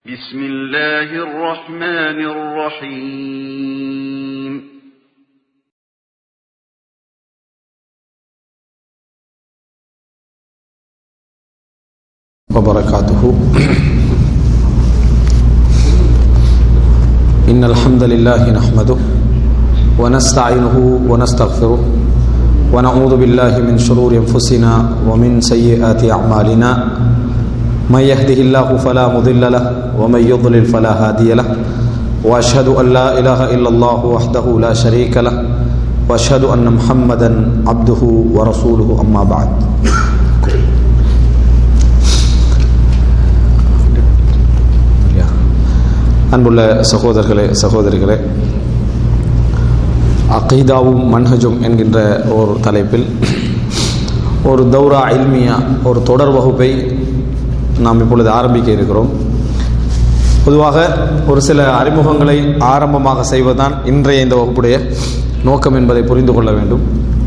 بسم الله الرحمن الرحيم وبركاته إن الحمد لله نحمده ونستعينه ونستغفره ونعوذ بالله من شرور أنفسنا ومن سيئات أعمالنا من يهده الله فلا مضل له ومن يضلل فلا هادي له وأشهد أن لا إله إلا الله وحده لا شريك له وأشهد أن محمدا عبده ورسوله أما بعد அன்புள்ள சகோதரர்களே சகோதரிகளே அகீதாவும் மன்ஹஜும் என்கின்ற ஒரு தலைப்பில் ஒரு தௌரா இல்மியா ஒரு தொடர் வகுப்பை நாம் இப்பொழுது ஆரம்பிக்க இருக்கிறோம் பொதுவாக ஒரு சில அறிமுகங்களை ஆரம்பமாக செய்வதுதான் இன்றைய இந்த வகுப்புடைய நோக்கம் என்பதை புரிந்து கொள்ள வேண்டும்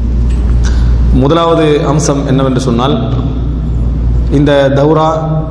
முதலாவது அம்சம் என்னவென்று சொன்னால் இந்த தௌரா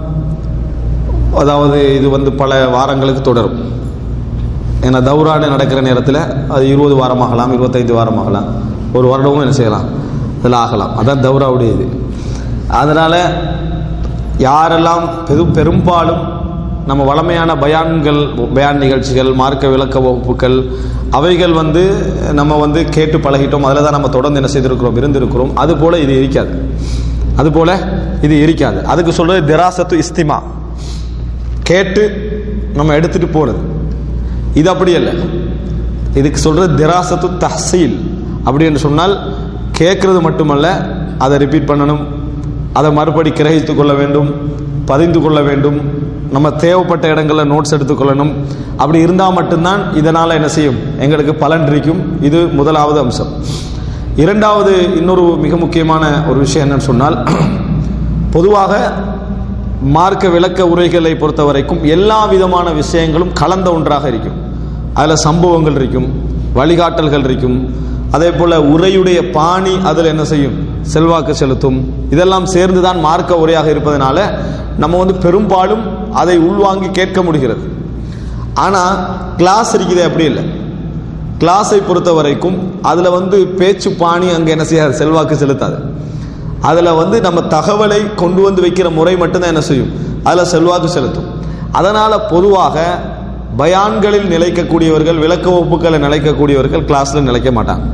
அதாவது இது வந்து பல வாரங்களுக்கு தொடரும் ஏன்னா தௌராடு நடக்கிற நேரத்தில் அது இருபது வாரமாகலாம் இருபத்தைந்து வாரமாகலாம் ஒரு வருடமும் என்ன செய்யலாம் இதில் ஆகலாம் அதான் தௌராவுடைய இது அதனால் யாரெல்லாம் பெரு பெரும்பாலும் நம்ம வளமையான பயான்கள் பயான் நிகழ்ச்சிகள் மார்க்க விளக்க வகுப்புகள் அவைகள் வந்து நம்ம வந்து கேட்டு பழகிட்டோம் அதில் தான் நம்ம தொடர்ந்து என்ன செய்திருக்கிறோம் இருந்திருக்கிறோம் அது போல இது இருக்காது அது போல இது இருக்காது அதுக்கு சொல்றது திராசத்து இஸ்திமா கேட்டு நம்ம எடுத்துட்டு போறது இது அப்படி அல்ல இதுக்கு சொல்றது திராசத்து தஹசீல் அப்படி என்று சொன்னால் கேட்கறது மட்டுமல்ல அதை ரிப்பீட் பண்ணணும் அதை மறுபடி கிரகித்து கொள்ள வேண்டும் பதிந்து கொள்ள வேண்டும் நம்ம தேவைப்பட்ட இடங்களில் நோட்ஸ் எடுத்துக்கொள்ளணும் அப்படி இருந்தால் மட்டும்தான் இதனால் என்ன செய்யும் எங்களுக்கு பலன் இருக்கும் இது முதலாவது அம்சம் இரண்டாவது இன்னொரு மிக முக்கியமான ஒரு விஷயம் என்னன்னு சொன்னால் பொதுவாக மார்க்க விளக்க உரைகளை பொறுத்த வரைக்கும் எல்லா விதமான விஷயங்களும் கலந்த ஒன்றாக இருக்கும் அதில் சம்பவங்கள் இருக்கும் வழிகாட்டல்கள் இருக்கும் அதே போல உரையுடைய பாணி அதில் என்ன செய்யும் செல்வாக்கு செலுத்தும் இதெல்லாம் சேர்ந்து தான் மார்க்க உரையாக இருப்பதனால நம்ம வந்து பெரும்பாலும் அதை உள்வாங்கி கேட்க முடிகிறது ஆனால் கிளாஸ் இருக்குது அப்படி இல்லை கிளாஸை பொறுத்த வரைக்கும் அதில் வந்து பேச்சு பாணி அங்கே என்ன செய்யாது செல்வாக்கு செலுத்தாது அதில் வந்து நம்ம தகவலை கொண்டு வந்து வைக்கிற முறை மட்டும்தான் என்ன செய்யும் அதில் செல்வாக்கு செலுத்தும் அதனால் பொதுவாக பயான்களில் நிலைக்கக்கூடியவர்கள் விளக்க வகுப்புகளை நிலைக்கக்கூடியவர்கள் கிளாஸில் நிலைக்க மாட்டாங்க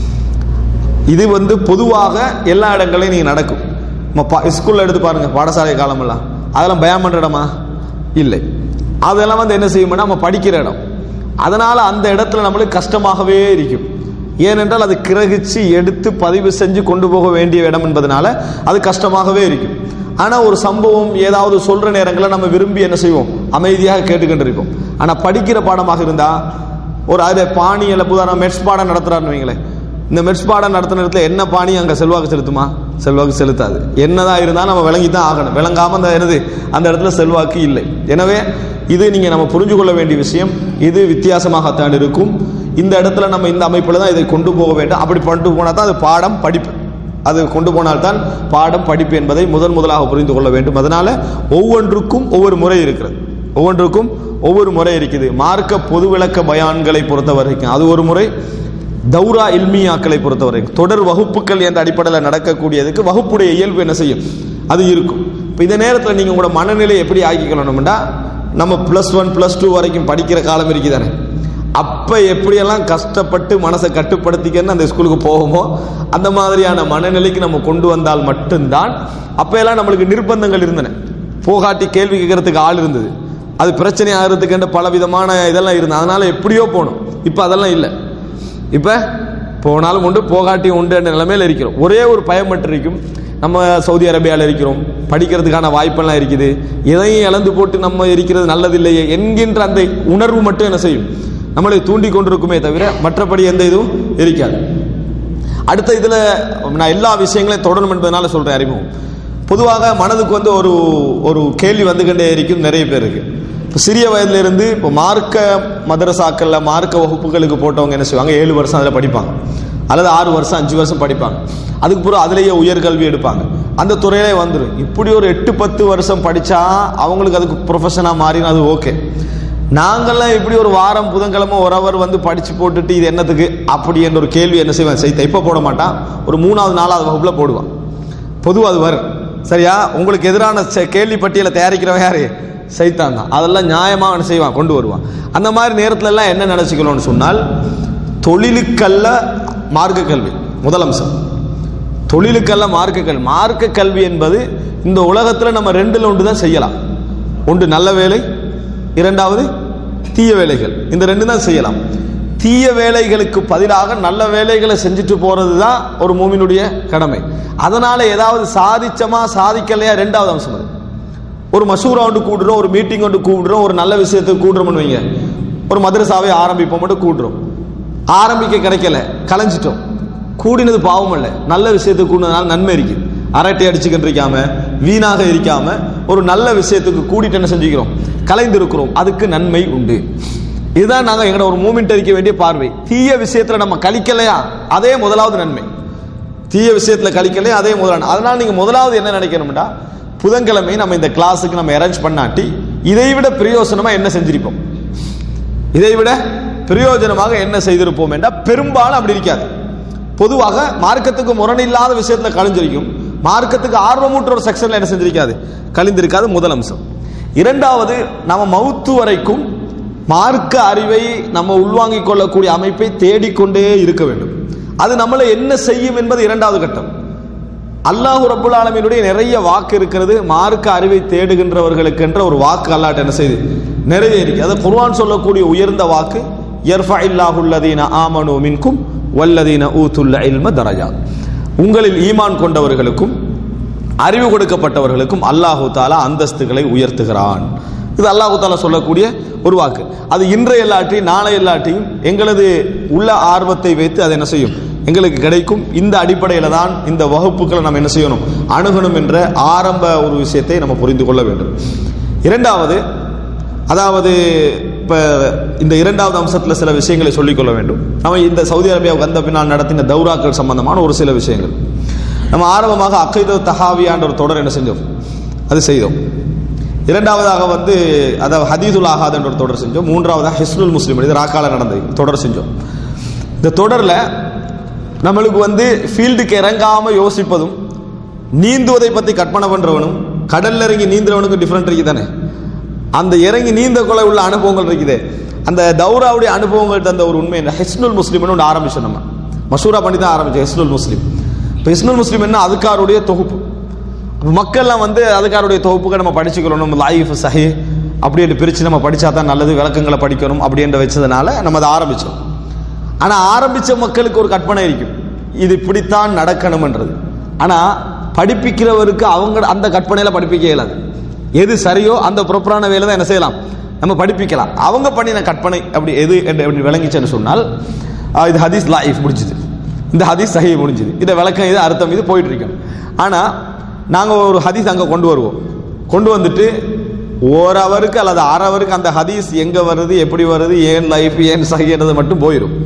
இது வந்து பொதுவாக எல்லா இடங்களையும் நீங்கள் நடக்கும் நம்ம ஸ்கூலில் எடுத்து பாருங்க பாடசாலை காலமெல்லாம் அதெல்லாம் பயம் பண்ணுற இடமா இல்லை அதெல்லாம் வந்து என்ன செய்யும்னா நம்ம படிக்கிற இடம் அதனால அந்த இடத்துல நம்மளுக்கு கஷ்டமாகவே இருக்கும் ஏனென்றால் அது கிரகிச்சு எடுத்து பதிவு செஞ்சு கொண்டு போக வேண்டிய இடம் என்பதனால அது கஷ்டமாகவே இருக்கும் ஆனால் ஒரு சம்பவம் ஏதாவது சொல்ற நேரங்களில் நம்ம விரும்பி என்ன செய்வோம் அமைதியாக கேட்டுக்கிட்டு இருப்போம் ஆனால் படிக்கிற பாடமாக இருந்தா ஒரு அது பாணியில் புதாரம் மெட்ஸ் பாடம் நடத்துறாருன்னு வைங்களேன் இந்த மெட்ஸ் பாடம் நடத்துன இடத்துல என்ன பாணி அங்கே செல்வாக்கு செலுத்துமா செல்வாக்கு செலுத்தாது என்னதான் இருந்தாலும் நம்ம விளங்கி தான் ஆகணும் விளங்காம அந்த என்னது அந்த இடத்துல செல்வாக்கு இல்லை எனவே இது நீங்க நம்ம புரிஞ்சு கொள்ள வேண்டிய விஷயம் இது வித்தியாசமாகத்தான் இருக்கும் இந்த இடத்துல நம்ம இந்த அமைப்பில் தான் இதை கொண்டு போக வேண்டும் அப்படி கொண்டு போனால் தான் அது பாடம் படிப்பு அது கொண்டு போனால்தான் பாடம் படிப்பு என்பதை முதன் முதலாக புரிந்து கொள்ள வேண்டும் அதனால ஒவ்வொன்றுக்கும் ஒவ்வொரு முறை இருக்கிறது ஒவ்வொன்றுக்கும் ஒவ்வொரு முறை இருக்குது மார்க்க பொது விளக்க பயான்களை பொறுத்த வரைக்கும் அது ஒரு முறை தௌரா இல்மியாக்களை பொறுத்த வரைக்கும் தொடர் வகுப்புகள் என்ற அடிப்படையில் நடக்கக்கூடியதுக்கு வகுப்புடைய இயல்பு என்ன செய்யும் அது இருக்கும் இப்போ இந்த நேரத்தில் நீங்கள் உங்களோட மனநிலை எப்படி ஆக்கிக்கணும்னா நம்ம ப்ளஸ் ஒன் ப்ளஸ் டூ வரைக்கும் படிக்கிற காலம் இருக்குதானே அப்போ எப்படியெல்லாம் கஷ்டப்பட்டு மனசை கட்டுப்படுத்திக்கன்னு அந்த ஸ்கூலுக்கு போவோமோ அந்த மாதிரியான மனநிலைக்கு நம்ம கொண்டு வந்தால் மட்டும்தான் அப்போ எல்லாம் நம்மளுக்கு நிர்பந்தங்கள் இருந்தன போகாட்டி கேள்வி கேட்கறதுக்கு ஆள் இருந்தது அது பிரச்சனை ஆகிறதுக்கு பல விதமான இதெல்லாம் இருந்தது அதனால எப்படியோ போகணும் இப்போ அதெல்லாம் இல்லை இப்போ போனாலும் உண்டு போகாட்டி உண்டு என்ற நிலைமையில் இருக்கிறோம் ஒரே ஒரு பயம் மட்டும் இருக்கும் நம்ம சவுதி அரேபியாவில் இருக்கிறோம் படிக்கிறதுக்கான வாய்ப்பெல்லாம் இருக்குது எதையும் இழந்து போட்டு நம்ம இருக்கிறது நல்லதில்லையே என்கின்ற அந்த உணர்வு மட்டும் என்ன செய்யும் நம்மளை தூண்டி கொண்டிருக்குமே தவிர மற்றபடி எந்த இதுவும் இருக்காது அடுத்த இதில் நான் எல்லா விஷயங்களையும் தொடரும் என்பதனால சொல்கிறேன் அறிமுகம் பொதுவாக மனதுக்கு வந்து ஒரு ஒரு கேள்வி வந்துகிட்டே இருக்கும் நிறைய பேருக்கு இப்போ சிறிய வயதுல இருந்து இப்போ மார்க்க மதரசாக்கள்ல மார்க்க வகுப்புகளுக்கு போட்டவங்க என்ன செய்வாங்க ஏழு வருஷம் அதில் படிப்பாங்க அல்லது ஆறு வருஷம் அஞ்சு வருஷம் படிப்பாங்க அதுக்கு பிறகு அதிலேயே உயர்கல்வி எடுப்பாங்க அந்த துறையிலே வந்துடும் இப்படி ஒரு எட்டு பத்து வருஷம் படிச்சா அவங்களுக்கு அதுக்கு ப்ரொஃபஷனா மாறினா அது ஓகே நாங்கெல்லாம் இப்படி ஒரு வாரம் புதன்கிழமை ஒரு அவர் வந்து படிச்சு போட்டுட்டு இது என்னத்துக்கு அப்படி என்ற ஒரு கேள்வி என்ன செய்வேன் செய்த இப்ப போட மாட்டான் ஒரு மூணாவது நாலாவது வகுப்புல போடுவான் பொதுவாக அது வரும் சரியா உங்களுக்கு எதிரான செ- கேள்வி பட்டியலை தயாரிக்கிறவன் யாரு சைத்தான் தான் அதெல்லாம் நியாயமா அவன் செய்வான் கொண்டு வருவான் அந்த மாதிரி நேரத்துல எல்லாம் என்ன நினைச்சுக்கணும்னு சொன்னால் தொழிலுக்கல்ல மார்க்க கல்வி முதல் அம்சம் தொழிலுக்கல்ல மார்க்க கல்வி மார்க்க கல்வி என்பது இந்த உலகத்துல நம்ம ரெண்டுல ஒன்று தான் செய்யலாம் ஒன்று நல்ல வேலை இரண்டாவது தீய வேலைகள் இந்த ரெண்டு தான் செய்யலாம் தீய வேலைகளுக்கு பதிலாக நல்ல வேலைகளை செஞ்சுட்டு போறது தான் ஒரு மூமினுடைய கடமை அதனால ஏதாவது சாதிச்சமா சாதிக்கலையா ரெண்டாவது அம்சம் அது ஒரு மசூரா ஒன்று கூடுறோம் ஒரு மீட்டிங் ஒன்று கூடுறோம் ஒரு நல்ல விஷயத்துக்கு கூடுறோம்னு வைங்க ஒரு மதரசாவை ஆரம்பிப்போம் மட்டும் கூடுறோம் ஆரம்பிக்க கிடைக்கல கலைஞ்சிட்டோம் கூடினது பாவம் இல்ல நல்ல விஷயத்துக்கு கூடினதுனால நன்மை இருக்கு அரட்டை அடிச்சுக்கிட்டு இருக்காம வீணாக இருக்காம ஒரு நல்ல விஷயத்துக்கு கூடிட்டு என்ன செஞ்சுக்கிறோம் கலைந்து இருக்கிறோம் அதுக்கு நன்மை உண்டு இதுதான் நாங்க எங்கட ஒரு மூமெண்ட் அடிக்க வேண்டிய பார்வை தீய விஷயத்துல நம்ம கழிக்கலையா அதே முதலாவது நன்மை தீய விஷயத்துல கழிக்கலையா அதே முதலாவது அதனால நீங்க முதலாவது என்ன நினைக்கணும்டா புதன்கிழமை நம்ம இந்த கிளாஸுக்கு நம்ம அரேஞ்ச் பண்ணாட்டி இதை விட பிரயோசனமா என்ன செஞ்சிருப்போம் இதை விட பிரயோஜனமாக என்ன செய்திருப்போம் என்றால் பெரும்பாலும் அப்படி இருக்காது பொதுவாக மார்க்கத்துக்கு முரணில்லாத விஷயத்துல கழிஞ்சிருக்கும் மார்க்கத்துக்கு ஆர்வமூற்ற ஒரு செக்ஷன்ல என்ன செஞ்சிருக்காது கழிந்திருக்காது முதல் அம்சம் இரண்டாவது நம்ம மவுத்து வரைக்கும் மார்க்க அறிவை நம்ம உள்வாங்கிக் கொள்ளக்கூடிய அமைப்பை தேடிக்கொண்டே இருக்க வேண்டும் அது நம்மளை என்ன செய்யும் என்பது இரண்டாவது கட்டம் அல்லாஹு ரப்புல் ஆலமீனுடைய நிறைய வாக்கு இருக்கிறது மார்க்க அறிவை தேடுகின்றவர்களுக்கு என்ற ஒரு வாக்கு அல்லாட்ட என்ன செய்து நிறைய இருக்கு அது குர்ஆன் சொல்லக்கூடிய உயர்ந்த வாக்கு யர்ஃபா இல்லாஹுல்லதீன ஆமனு மின்கும் வல்லதீன ஊத்துல்ல இல்ம தரஜா உங்களில் ஈமான் கொண்டவர்களுக்கும் அறிவு கொடுக்கப்பட்டவர்களுக்கும் அல்லாஹு தாலா அந்தஸ்துகளை உயர்த்துகிறான் இது அல்லாஹு தாலா சொல்லக்கூடிய ஒரு வாக்கு அது இன்றைய எல்லாட்டையும் நாளை எல்லாட்டையும் எங்களது உள்ள ஆர்வத்தை வைத்து அது என்ன செய்யும் எங்களுக்கு கிடைக்கும் இந்த அடிப்படையில தான் இந்த வகுப்புகளை நம்ம என்ன செய்யணும் அணுகணும் என்ற ஆரம்ப ஒரு விஷயத்தை நம்ம புரிந்து கொள்ள வேண்டும் இரண்டாவது அதாவது இப்ப இந்த இரண்டாவது அம்சத்துல சில விஷயங்களை சொல்லிக்கொள்ள வேண்டும் நம்ம இந்த சவுதி அரேபியாவுக்கு வந்த பின்னால் நடத்தின தௌராக்கள் சம்பந்தமான ஒரு சில விஷயங்கள் நம்ம ஆரம்பமாக அக்கைத தஹாவியான்ற ஒரு தொடர் என்ன செஞ்சோம் அது செய்தோம் இரண்டாவதாக வந்து அதாவது ஹதீதுல் ஆகாத் என்ற ஒரு தொடர் செஞ்சோம் மூன்றாவதாக ஹிஸ்னுல் முஸ்லிம் இது ராக்கால நடந்தது தொடர் செஞ்சோம் இந்த தொடர்ல நம்மளுக்கு வந்து ஃபீல்டுக்கு இறங்காம யோசிப்பதும் நீந்துவதை பத்தி கற்பனை பண்றவனும் கடல்ல இறங்கி நீந்துறவனுக்கும் டிஃபரெண்ட் இருக்கு தானே அந்த இறங்கி நீந்த கொலை உள்ள அனுபவங்கள் இருக்குது அந்த தௌராவுடைய அனுபவங்கள் தந்த ஒரு உண்மை என்ன ஹிஸ்னுல் முஸ்லிம்னு ஒன்று ஆரம்பிச்சோம் நம்ம மசூரா பண்ணி தான் ஆரம்பிச்சோம் ஹிஸ்னுல் முஸ்லிம் இப்போ ஹிஸ்னுல் முஸ்லிம் என்ன அதுக்காருடைய தொகுப்பு அப்ப மக்கள்லாம் வந்து அதுக்காருடைய தொகுப்புக்கு நம்ம படிச்சுக்கணும் லைஃப் சஹி அப்படின்னு பிரித்து நம்ம படிச்சா தான் நல்லது விளக்கங்களை படிக்கணும் அப்படின்ற வச்சதுனால நம்ம அதை ஆரம்பிச்சோம் ஆனா ஆரம்பிச்ச மக்களுக்கு ஒரு கற்பனை இருக்கும் இது இப்படித்தான் நடக்கணும்ன்றது ஆனா படிப்பிக்கிறவருக்கு அவங்க அந்த கற்பனையில படிப்பிக்க இயலாது எது சரியோ அந்த ப்ராப்பரான வேலை தான் என்ன செய்யலாம் நம்ம படிப்பிக்கலாம் அவங்க பண்ணின கற்பனை அப்படி எது என்று எப்படி விளங்கிச்சுன்னு சொன்னால் ஆஹ் இது ஹதீஸ் லைஃப் முடிஞ்சுது இந்த ஹதீஸ் சஹி முடிஞ்சுது இதை விளக்கம் இது அர்த்தம் இது போயிட்டு இருக்கோம் ஆனா நாங்க ஒரு ஹதீஸ் அங்க கொண்டு வருவோம் கொண்டு வந்துட்டு ஒரு அவருக்கு அல்லது அரை அவருக்கு அந்த ஹதீஸ் எங்க வருது எப்படி வருது ஏன் லைஃப் ஏன் சகின்றது மட்டும் போயிடும்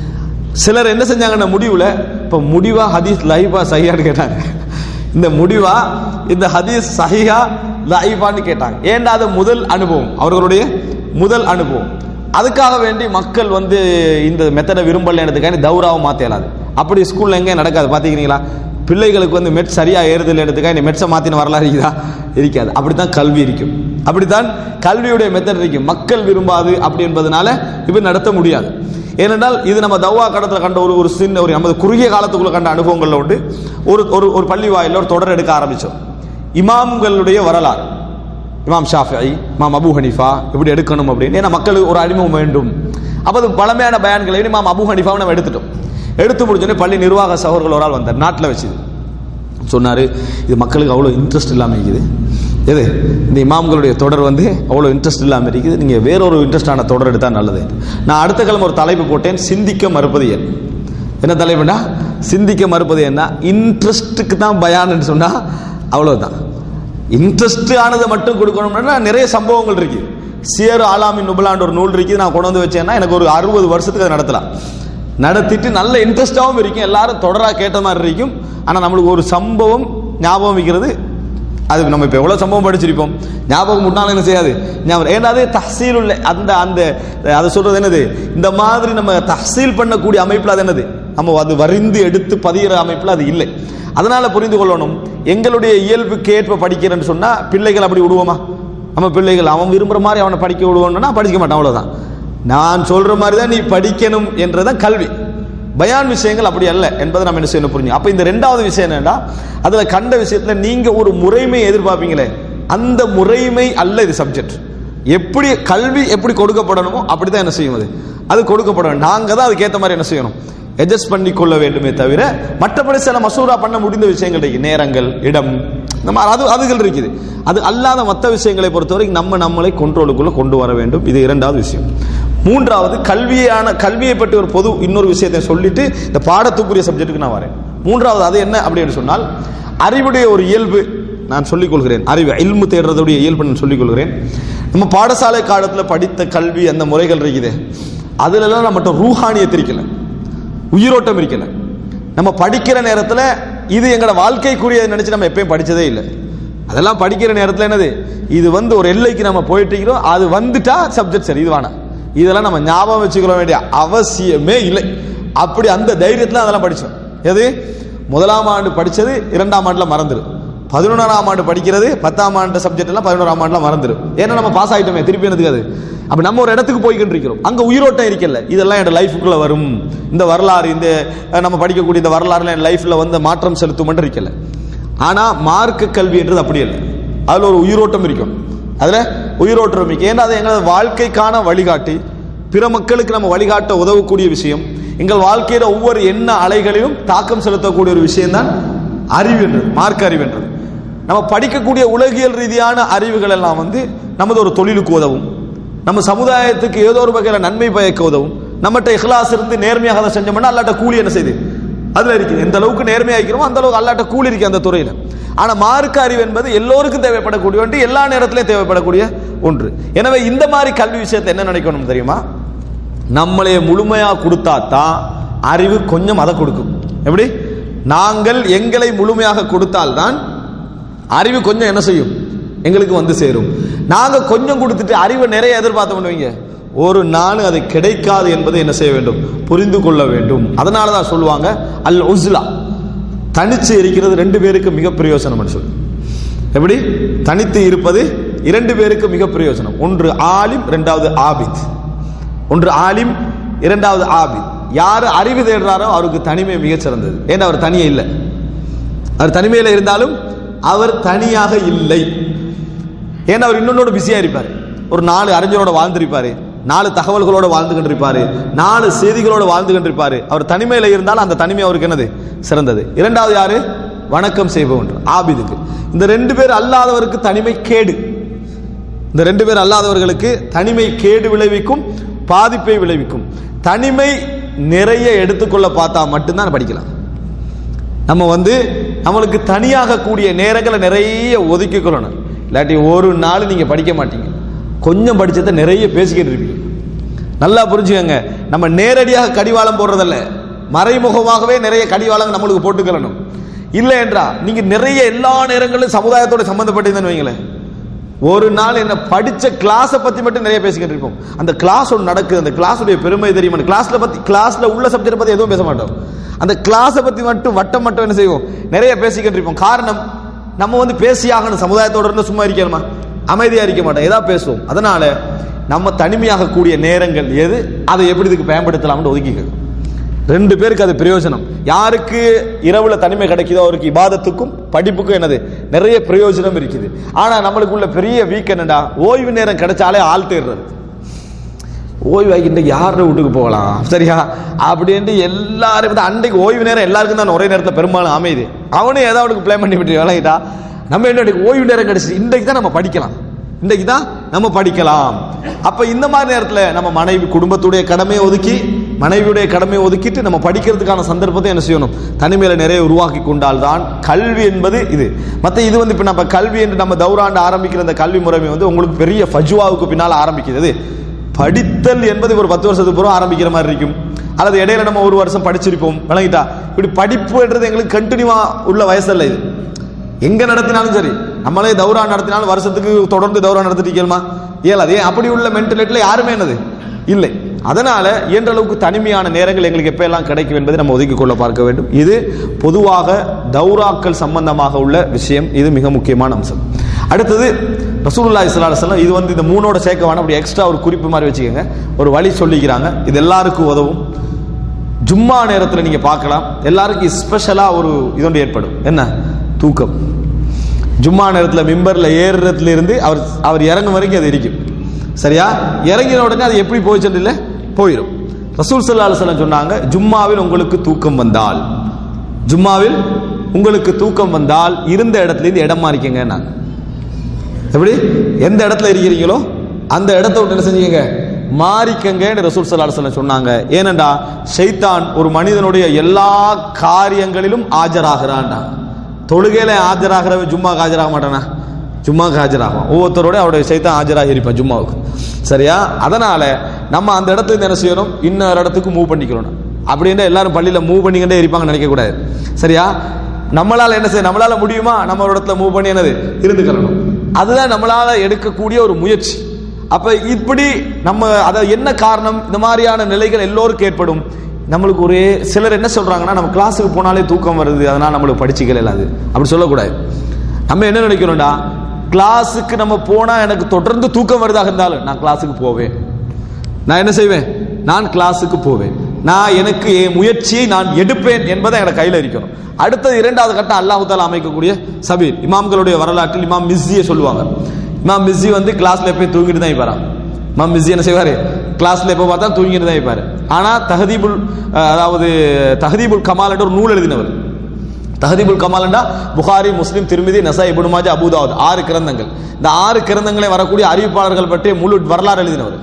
சிலர் என்ன செஞ்சாங்கன்னா முடிவுல இப்ப முடிவா ஹதீஸ் லைஃபா சஹியான்னு கேட்டாங்க இந்த முடிவா இந்த ஹதீஸ் சஹிஹா லைஃபான்னு கேட்டாங்க ஏன்டா அது முதல் அனுபவம் அவர்களுடைய முதல் அனுபவம் அதுக்காக வேண்டி மக்கள் வந்து இந்த மெத்தடை விரும்பலன்றதுக்காண்டி தௌராவை மாத்த இயலாது அப்படி ஸ்கூல்ல எங்க நடக்காது பாத்தீங்களா பிள்ளைகளுக்கு வந்து மெட் சரியா ஏறுது இல்லைன்றதுக்காக இந்த மெட்ஸை மாத்தின வரலாறு இருக்குதா இருக்காது அப்படித்தான் கல்வி இருக்கும் அப்படித்தான் கல்வியுடைய மெத்தட் இருக்கும் மக்கள் விரும்பாது அப்படி என்பதனால இப்ப நடத்த முடியாது ஏனென்றால் இது நம்ம தவ்வா கடத்துல கண்ட ஒரு ஒரு சின்ன ஒரு நமது குறுகிய காலத்துக்குள்ள கண்ட அனுபவங்கள்ல உண்டு ஒரு ஒரு ஒரு பள்ளி வாயில ஒரு தொடர் எடுக்க ஆரம்பிச்சோம் இமாம்களுடைய வரலாறு இமாம் ஷாஃபி இமாம் அபு ஹனிஃபா இப்படி எடுக்கணும் அப்படின்னு ஏன்னா மக்களுக்கு ஒரு அறிமுகம் வேண்டும் அப்ப அது பழமையான பயான்களை இமாம் அபு ஹனிஃபாவை நம்ம எடுத்துட்டோம் எடுத்து முடிஞ்சோடனே பள்ளி நிர்வாக சகோதரர்கள் ஒரு ஆள் வந்தார் நாட்டில் வச்சுது சொன்னாரு இது மக்களுக்கு அவ்வளோ இன்ட்ரெஸ்ட் இல்லாமல் இருக்குது எது இந்த இமாம்களுடைய தொடர் வந்து அவ்வளோ இன்ட்ரெஸ்ட் இல்லாமல் இருக்குது நீங்கள் வேறொரு இன்ட்ரெஸ்டான தொடர் எடுத்தால் நல்லது நான் அடுத்த கிழமை ஒரு தலைப்பு போட்டேன் சிந்திக்க மறுப்பது ஏன் என்ன தலைப்புனா சிந்திக்க மறுப்பது என்ன இன்ட்ரெஸ்ட்டுக்கு தான் பயான்னு சொன்னா அவ்வளவுதான் இன்ட்ரெஸ்ட் ஆனதை மட்டும் கொடுக்கணும்னா நிறைய சம்பவங்கள் இருக்கு சியர் ஆலாமின் நுபலான்ற ஒரு நூல் இருக்கு நான் கொண்டு வந்து வச்சேன்னா எனக்கு ஒரு அறுபது வருஷத்துக்கு அதை நடத்தலாம் நடத்திட்டு நல்ல இன்ட்ரெஸ்டாகவும் இருக்கும் எல்லாரும் தொடரா கேட்ட மாதிரி இருக்கும் ஆனா நம்மளுக்கு ஒரு சம்பவம் ஞாபகம் வைக்கிறது அது நம்ம இப்போ எவ்வளோ சம்பவம் படிச்சிருப்போம் ஞாபகம் முன்னாலும் என்ன செய்யாது ஞாபகம் ஏன்னா அது தஹசீல் உள்ள அந்த அந்த அதை சொல்றது என்னது இந்த மாதிரி நம்ம தஹசீல் பண்ணக்கூடிய அமைப்பில் அது என்னது நம்ம அது வரிந்து எடுத்து பதிகிற அமைப்பில் அது இல்லை அதனால புரிந்து கொள்ளணும் எங்களுடைய இயல்புக்கு ஏற்ப படிக்கிறேன்னு சொன்னா பிள்ளைகள் அப்படி விடுவோமா நம்ம பிள்ளைகள் அவன் விரும்புற மாதிரி அவனை படிக்க விடுவோம்னா படிக்க மாட்டான் அவ்வளவுதான் நான் சொல்ற மாதிரி தான் நீ படிக்கணும் என்றதான் கல்வி பயான் விஷயங்கள் அப்படி அல்ல என்பதை நம்ம என்ன செய்யணும் புரிஞ்சு அப்ப இந்த ரெண்டாவது விஷயம் என்னன்னா அதுல கண்ட விஷயத்துல நீங்க ஒரு முறைமை எதிர்பார்ப்பீங்களே அந்த முறைமை அல்ல இது சப்ஜெக்ட் எப்படி கல்வி எப்படி கொடுக்கப்படணுமோ அப்படிதான் என்ன செய்யும் அது அது கொடுக்கப்பட வேண்டும் நாங்க தான் அதுக்கேற்ற மாதிரி என்ன செய்யணும் அட்ஜஸ்ட் பண்ணி கொள்ள வேண்டுமே தவிர மற்றபடி சில மசூரா பண்ண முடிந்த விஷயங்கள் இருக்கு நேரங்கள் இடம் நம்ம அது அதுகள் இருக்குது அது அல்லாத மற்ற விஷயங்களை பொறுத்தவரைக்கும் நம்ம நம்மளை கொண்டோலுக்குள்ள கொண்டு வர வேண்டும் இது இரண்டாவது விஷயம் மூன்றாவது கல்வியான கல்வியை பற்றி ஒரு பொது இன்னொரு விஷயத்தை சொல்லிட்டு இந்த பாடத்துக்குரிய சப்ஜெக்ட்டுக்கு நான் வரேன் மூன்றாவது அது என்ன அப்படின்னு சொன்னால் அறிவுடைய ஒரு இயல்பு நான் சொல்லிக் கொள்கிறேன் அறிவு இல்மு தேடுறதுடைய இயல்பு நான் சொல்லிக் கொள்கிறேன் நம்ம பாடசாலை காலத்தில் படித்த கல்வி அந்த முறைகள் இருக்குது அதுலலாம் நம்மகிட்ட ரூஹானியத் இருக்கல உயிரோட்டம் இருக்கல நம்ம படிக்கிற நேரத்தில் இது எங்களோட வாழ்க்கைக்குரியதை நினைச்சு நம்ம எப்பயும் படிச்சதே இல்லை அதெல்லாம் படிக்கிற நேரத்தில் என்னது இது வந்து ஒரு எல்லைக்கு நம்ம போயிட்டு இருக்கிறோம் அது வந்துட்டா சப்ஜெக்ட் சரி இது வேணாம் இதெல்லாம் நம்ம ஞாபகம் வச்சுக்க வேண்டிய அவசியமே இல்லை அப்படி அந்த தைரியத்தில் அதெல்லாம் படித்தோம் எது முதலாம் ஆண்டு படிச்சது இரண்டாம் ஆண்டுல மறந்துரு பதினொன்றாம் ஆண்டு படிக்கிறது பத்தாம் ஆண்டு சப்ஜெக்ட் எல்லாம் பதினோராம் ஆண்டுல மறந்துடும் ஏன்னா நம்ம பாஸ் ஆயிட்டோமே திருப்பி என்னதுக்கு அது அப்ப நம்ம ஒரு இடத்துக்கு போய்கிட்டு இருக்கிறோம் அங்க உயிரோட்டம் இருக்கல இதெல்லாம் என் லைஃபுக்குள்ள வரும் இந்த வரலாறு இந்த அஹ், நம்ம படிக்கக்கூடிய இந்த வரலாறுல என் லைஃப்ல வந்து மாற்றம் செலுத்தும் இருக்கல ஆனா மார்க்க கல்வி என்றது அப்படி இல்லை அதுல ஒரு உயிரோட்டம் இருக்கும் அதுல உயிரோட்டம் இருக்கு ஏன்னா அது எங்களது வாழ்க்கைக்கான வழிகாட்டி பிற மக்களுக்கு நம்ம வழிகாட்ட உதவக்கூடிய விஷயம் எங்கள் வாழ்க்கையில ஒவ்வொரு எண்ண அலைகளிலும் தாக்கம் செலுத்தக்கூடிய ஒரு விஷயம் தான் அறிவு என்றது மார்க்க அறிவு என்றது நம்ம படிக்கக்கூடிய உலகியல் ரீதியான அறிவுகள் எல்லாம் வந்து நமது ஒரு தொழிலுக்கு உதவும் நம்ம சமுதாயத்துக்கு ஏதோ ஒரு வகையில நன்மை பயக்க உதவும் நம்மகிட்ட இஹ்லாஸ் இருந்து நேர்மையாக அதை செஞ்சோம்னா அல்லாட்ட கூலி என்ன செய்யுது அதுல இருக்குது எந்த அளவுக்கு நேர்மையா இருக்கிறோமோ அந்த அளவுக்கு அல்லாட்ட கூலி இருக்கு அந்த துறையில ஆனா மார்க்க அறிவு என்பது எல்லோருக்கும் தேவைப்படக்கூடிய ஒன்று எல்லா நேரத்திலையும் தேவைப்படக்கூடிய ஒன்று எனவே இந்த மாதிரி கல்வி விஷயத்தை என்ன நினைக்கணும் தெரியுமா நம்மளைய முழுமையா கொடுத்தா தான் அறிவு கொஞ்சம் அதை கொடுக்கும் எப்படி நாங்கள் எங்களை முழுமையாக கொடுத்தால்தான் அறிவு கொஞ்சம் என்ன செய்யும் எங்களுக்கு வந்து சேரும் நாங்க கொஞ்சம் கொடுத்துட்டு அறிவை நிறைய எதிர்பார்த்த பண்ணுவீங்க ஒரு நாள் அது கிடைக்காது என்பதை என்ன செய்ய வேண்டும் புரிந்து கொள்ள வேண்டும் அதனால தான் சொல்லுவாங்க அல் உஸ்லா தனிச்சு இருக்கிறது ரெண்டு பேருக்கு மிக பிரயோசனம் சொல்லு எப்படி தனித்து இருப்பது இரண்டு பேருக்கு மிக பிரயோஜனம் ஒன்று ஆலிம் இரண்டாவது ஆபித் ஒன்று ஆலிம் இரண்டாவது ஆபித் யார் அறிவு தேடுறாரோ அவருக்கு தனிமை மிகச் சிறந்தது ஏன்னா அவர் தனியே இல்லை அவர் தனிமையில் இருந்தாலும் அவர் தனியாக இல்லை ஏன்னா அவர் இன்னொன்னோட பிஸியா இருப்பார் ஒரு நாலு அறிஞரோட வாழ்ந்திருப்பாரு நாலு தகவல்களோட வாழ்ந்து கொண்டிருப்பாரு நாலு செய்திகளோட வாழ்ந்து கொண்டிருப்பாரு அவர் தனிமையில இருந்தாலும் அந்த தனிமை அவருக்கு என்னது சிறந்தது இரண்டாவது யாரு வணக்கம் செய்பவன் ஆபிதுக்கு இந்த ரெண்டு பேர் அல்லாதவருக்கு தனிமை கேடு இந்த ரெண்டு பேர் அல்லாதவர்களுக்கு தனிமை கேடு விளைவிக்கும் பாதிப்பை விளைவிக்கும் தனிமை நிறைய எடுத்துக்கொள்ள பார்த்தா மட்டும்தான் படிக்கலாம் நம்ம வந்து நம்மளுக்கு தனியாக கூடிய நேரங்களை நிறைய ஒதுக்கி கொள்ளணும் இல்லாட்டி ஒரு நாள் நீங்க படிக்க மாட்டீங்க கொஞ்சம் படிச்சதை நிறைய பேசிக்கிட்டு இருப்பீங்க நல்லா புரிஞ்சுக்கங்க நம்ம நேரடியாக கடிவாளம் போடுறதல்ல மறைமுகமாகவே நிறைய கடிவாளம் நம்மளுக்கு போட்டுக்கணும் இல்லை என்றா நீங்க நிறைய எல்லா நேரங்களும் சமுதாயத்தோட சம்பந்தப்பட்டிருந்தேன்னு வைங்களேன் ஒரு நாள் என்ன படிச்ச கிளாஸை பத்தி மட்டும் நிறைய பேசிக்கிட்டு இருப்போம் அந்த கிளாஸ் ஒன்று நடக்குது அந்த கிளாஸுடைய பெருமை தெரியுமா கிளாஸ்ல பத்தி கிளாஸ்ல உள்ள சப்ஜெக்ட் பத்தி எதுவும் பேச மாட்டோம் அந்த கிளாஸை பத்தி மட்டும் வட்டம் மட்டும் என்ன செய்வோம் நிறைய பேசிக்கிட்டு இருப்போம் காரணம் நம்ம வந்து பேசியாகணும் சமுதாயத்தோட இருந்து சும்மா இருக்கணுமா அமைதியா இருக்க மாட்டோம் ஏதாவது பேசுவோம் அதனால நம்ம தனிமையாக கூடிய நேரங்கள் எது அதை எப்படி இதுக்கு பயன்படுத்தலாம்னு ஒதுக்கிக்கணும் ரெண்டு பேருக்கு அது பிரயோஜனம் யாருக்கு இரவுல தனிமை கிடைக்குதோ அவருக்கு இபாதத்துக்கும் படிப்புக்கும் என்னது நிறைய பிரயோஜனம் இருக்குது ஆனா நம்மளுக்குள்ள பெரிய வீக் என்னடா ஓய்வு நேரம் கிடைச்சாலே ஆள் தேடுறது ஓய்வு ஆகிட்டு யாரோட வீட்டுக்கு போகலாம் சரியா அப்படின்ட்டு எல்லாரும் வந்து அன்றைக்கு ஓய்வு நேரம் எல்லாருக்கும் தான் ஒரே நேரத்தில் பெரும்பாலும் அமையுது அவனும் ஏதாவது பிளான் பண்ணி விட்டு விளங்கிட்டா நம்ம என்ன ஓய்வு நேரம் கிடைச்சிட்டு இன்றைக்கு தான் நம்ம படிக்கலாம் இன்றைக்கு தான் நம்ம படிக்கலாம் அப்ப இந்த மாதிரி நேரத்தில் நம்ம மனைவி குடும்பத்துடைய கடமையை ஒதுக்கி மனைவியுடைய கடமையை ஒதுக்கிட்டு நம்ம படிக்கிறதுக்கான சந்தர்ப்பத்தை என்ன செய்யணும் தனிமையில நிறைய உருவாக்கி கொண்டால் தான் கல்வி என்பது இது மற்ற இது வந்து இப்ப நம்ம கல்வி என்று நம்ம தௌராண்டு ஆரம்பிக்கிற இந்த கல்வி முறைமை வந்து உங்களுக்கு பெரிய ஃபஜ்வாவுக்கு பின்னால் ஆரம்பிக்கிறது படித்தல் என்பது ஒரு பத்து வருஷத்துக்கு பிறகு ஆரம்பிக்கிற மாதிரி இருக்கும் அல்லது இடையில நம்ம ஒரு வருஷம் படிச்சிருப்போம் விளங்கிட்டா இப்படி படிப்புன்றது எங்களுக்கு கண்டினியூவா உள்ள வயசல்ல இது எங்க நடத்தினாலும் சரி நம்மளே தௌரா நடத்தினாலும் வருஷத்துக்கு தொடர்ந்து தௌரா நடத்திட்டு இயலாது ஏன் அப்படி உள்ள மென்டலிட்டில யாருமே என்னது இல்லை அதனால இயன்ற அளவுக்கு தனிமையான நேரங்கள் எங்களுக்கு எப்ப எல்லாம் கிடைக்கும் என்பதை நம்ம ஒதுக்கிக் கொள்ள பார்க்க வேண்டும் இது பொதுவாக தௌராக்கள் சம்பந்தமாக உள்ள விஷயம் இது மிக முக்கியமான அம்சம் அடுத்தது ரசூலுல்லாஹி ஸல்லல்லாஹு அலைஹி வஸல்லம் இது வந்து இந்த மூணோட சேர்க்க வேணாம் அப்படி எக்ஸ்ட்ரா ஒரு குறிப்பு மாதிரி வச்சுக்கோங்க ஒரு வழி சொல்லிக்கிறாங்க இது எல்லாருக்கும் உதவும் ஜும்மா நேரத்தில் நீங்க பார்க்கலாம் எல்லாருக்கும் ஸ்பெஷலா ஒரு இதொன்று ஏற்படும் என்ன தூக்கம் ஜும்மா நேரத்தில் மிம்பர்ல ஏறுறதுல இருந்து அவர் அவர் இறங்கும் வரைக்கும் அது இருக்கும் சரியா இறங்கின உடனே அது எப்படி போயிச்சு இல்லை போயிடும் ரசூல் சல்லா அலுவலம் சொன்னாங்க ஜும்மாவில் உங்களுக்கு தூக்கம் வந்தால் ஜும்மாவில் உங்களுக்கு தூக்கம் வந்தால் இருந்த இடத்துல இருந்து இடம் மாறிக்கங்க நான் எப்படி எந்த இடத்துல இருக்கிறீங்களோ அந்த இடத்த விட்டு என்ன செஞ்சீங்க மாறிக்கங்கன்னு ரசூல் சல்லா அலுவலம் சொன்னாங்க ஏனண்டா ஷைத்தான் ஒரு மனிதனுடைய எல்லா காரியங்களிலும் ஆஜராகிறான்டா தொழுகையில ஆஜராகிறவன் ஜும்மாக்கு ஆஜராக மாட்டானா ஜும்மாக்கு ஆஜராகும் ஒவ்வொருத்தரோட அவருடைய சைத்தான் ஆஜராகி இருப்பான் ஜும்மாவுக்கு சரியா அதனால நம்ம அந்த இடத்துல இருந்து என்ன செய்யணும் இன்னொரு இடத்துக்கு மூவ் பண்ணிக்கிறோம் அப்படின்னா எல்லாரும் பள்ளியில மூவ் பண்ணிக்கிட்டே இருப்பாங்க நினைக்க கூடாது சரியா நம்மளால என்ன செய்ய நம்மளால முடியுமா நம்ம ஒரு இடத்துல மூவ் பண்ணி என்னது இருந்துக்கிறணும் அதுதான் நம்மளால எடுக்கக்கூடிய ஒரு முயற்சி அப்ப இப்படி நம்ம அத என்ன காரணம் இந்த மாதிரியான நிலைகள் எல்லோருக்கும் ஏற்படும் நம்மளுக்கு ஒரு சிலர் என்ன சொல்றாங்கன்னா நம்ம கிளாஸுக்கு போனாலே தூக்கம் வருது அதனால நம்மளுக்கு படிச்சுக்கல இல்லாது அப்படி சொல்லக்கூடாது நம்ம என்ன நினைக்கிறோம்டா கிளாஸுக்கு நம்ம போனா எனக்கு தொடர்ந்து தூக்கம் வருதாக இருந்தாலும் நான் கிளாஸுக்கு போவேன் நான் என்ன செய்வேன் நான் கிளாஸுக்கு போவேன் நான் எனக்கு என் முயற்சியை நான் எடுப்பேன் என்பதை எனக்கு கையில் இருக்கணும் அடுத்தது இரண்டாவது கட்டம் அல்லாஹு தாலா அமைக்கக்கூடிய சபீர் இமாம்களுடைய வரலாற்றில் இமாம் மிஸ்ஸியை சொல்லுவாங்க இமாம் மிஸ்ஸி வந்து கிளாஸ்ல எப்பயும் தூங்கிட்டு தான் இருப்பாராம் இமாம் மிஸ்ஸி என்ன செய்வாரு கிளாஸ்ல எப்போ பார்த்தா தூங்கிட்டு தான் இருப்பாரு ஆனா தஹதீபுல் அஹ், அதாவது தஹதீபுல் கமால் என்ற ஒரு நூல் எழுதினவர் தஹதீபுல் கமால்ண்டா புகாரி முஸ்லிம் திருமிதி நசா இப்னு மாஜா அபுதாவுத் ஆறு கிரந்தங்கள் இந்த ஆறு கிரந்தங்களை வரக்கூடிய அறிவிப்பாளர்கள் பற்றி முழு வரலாறு எழுதினவர்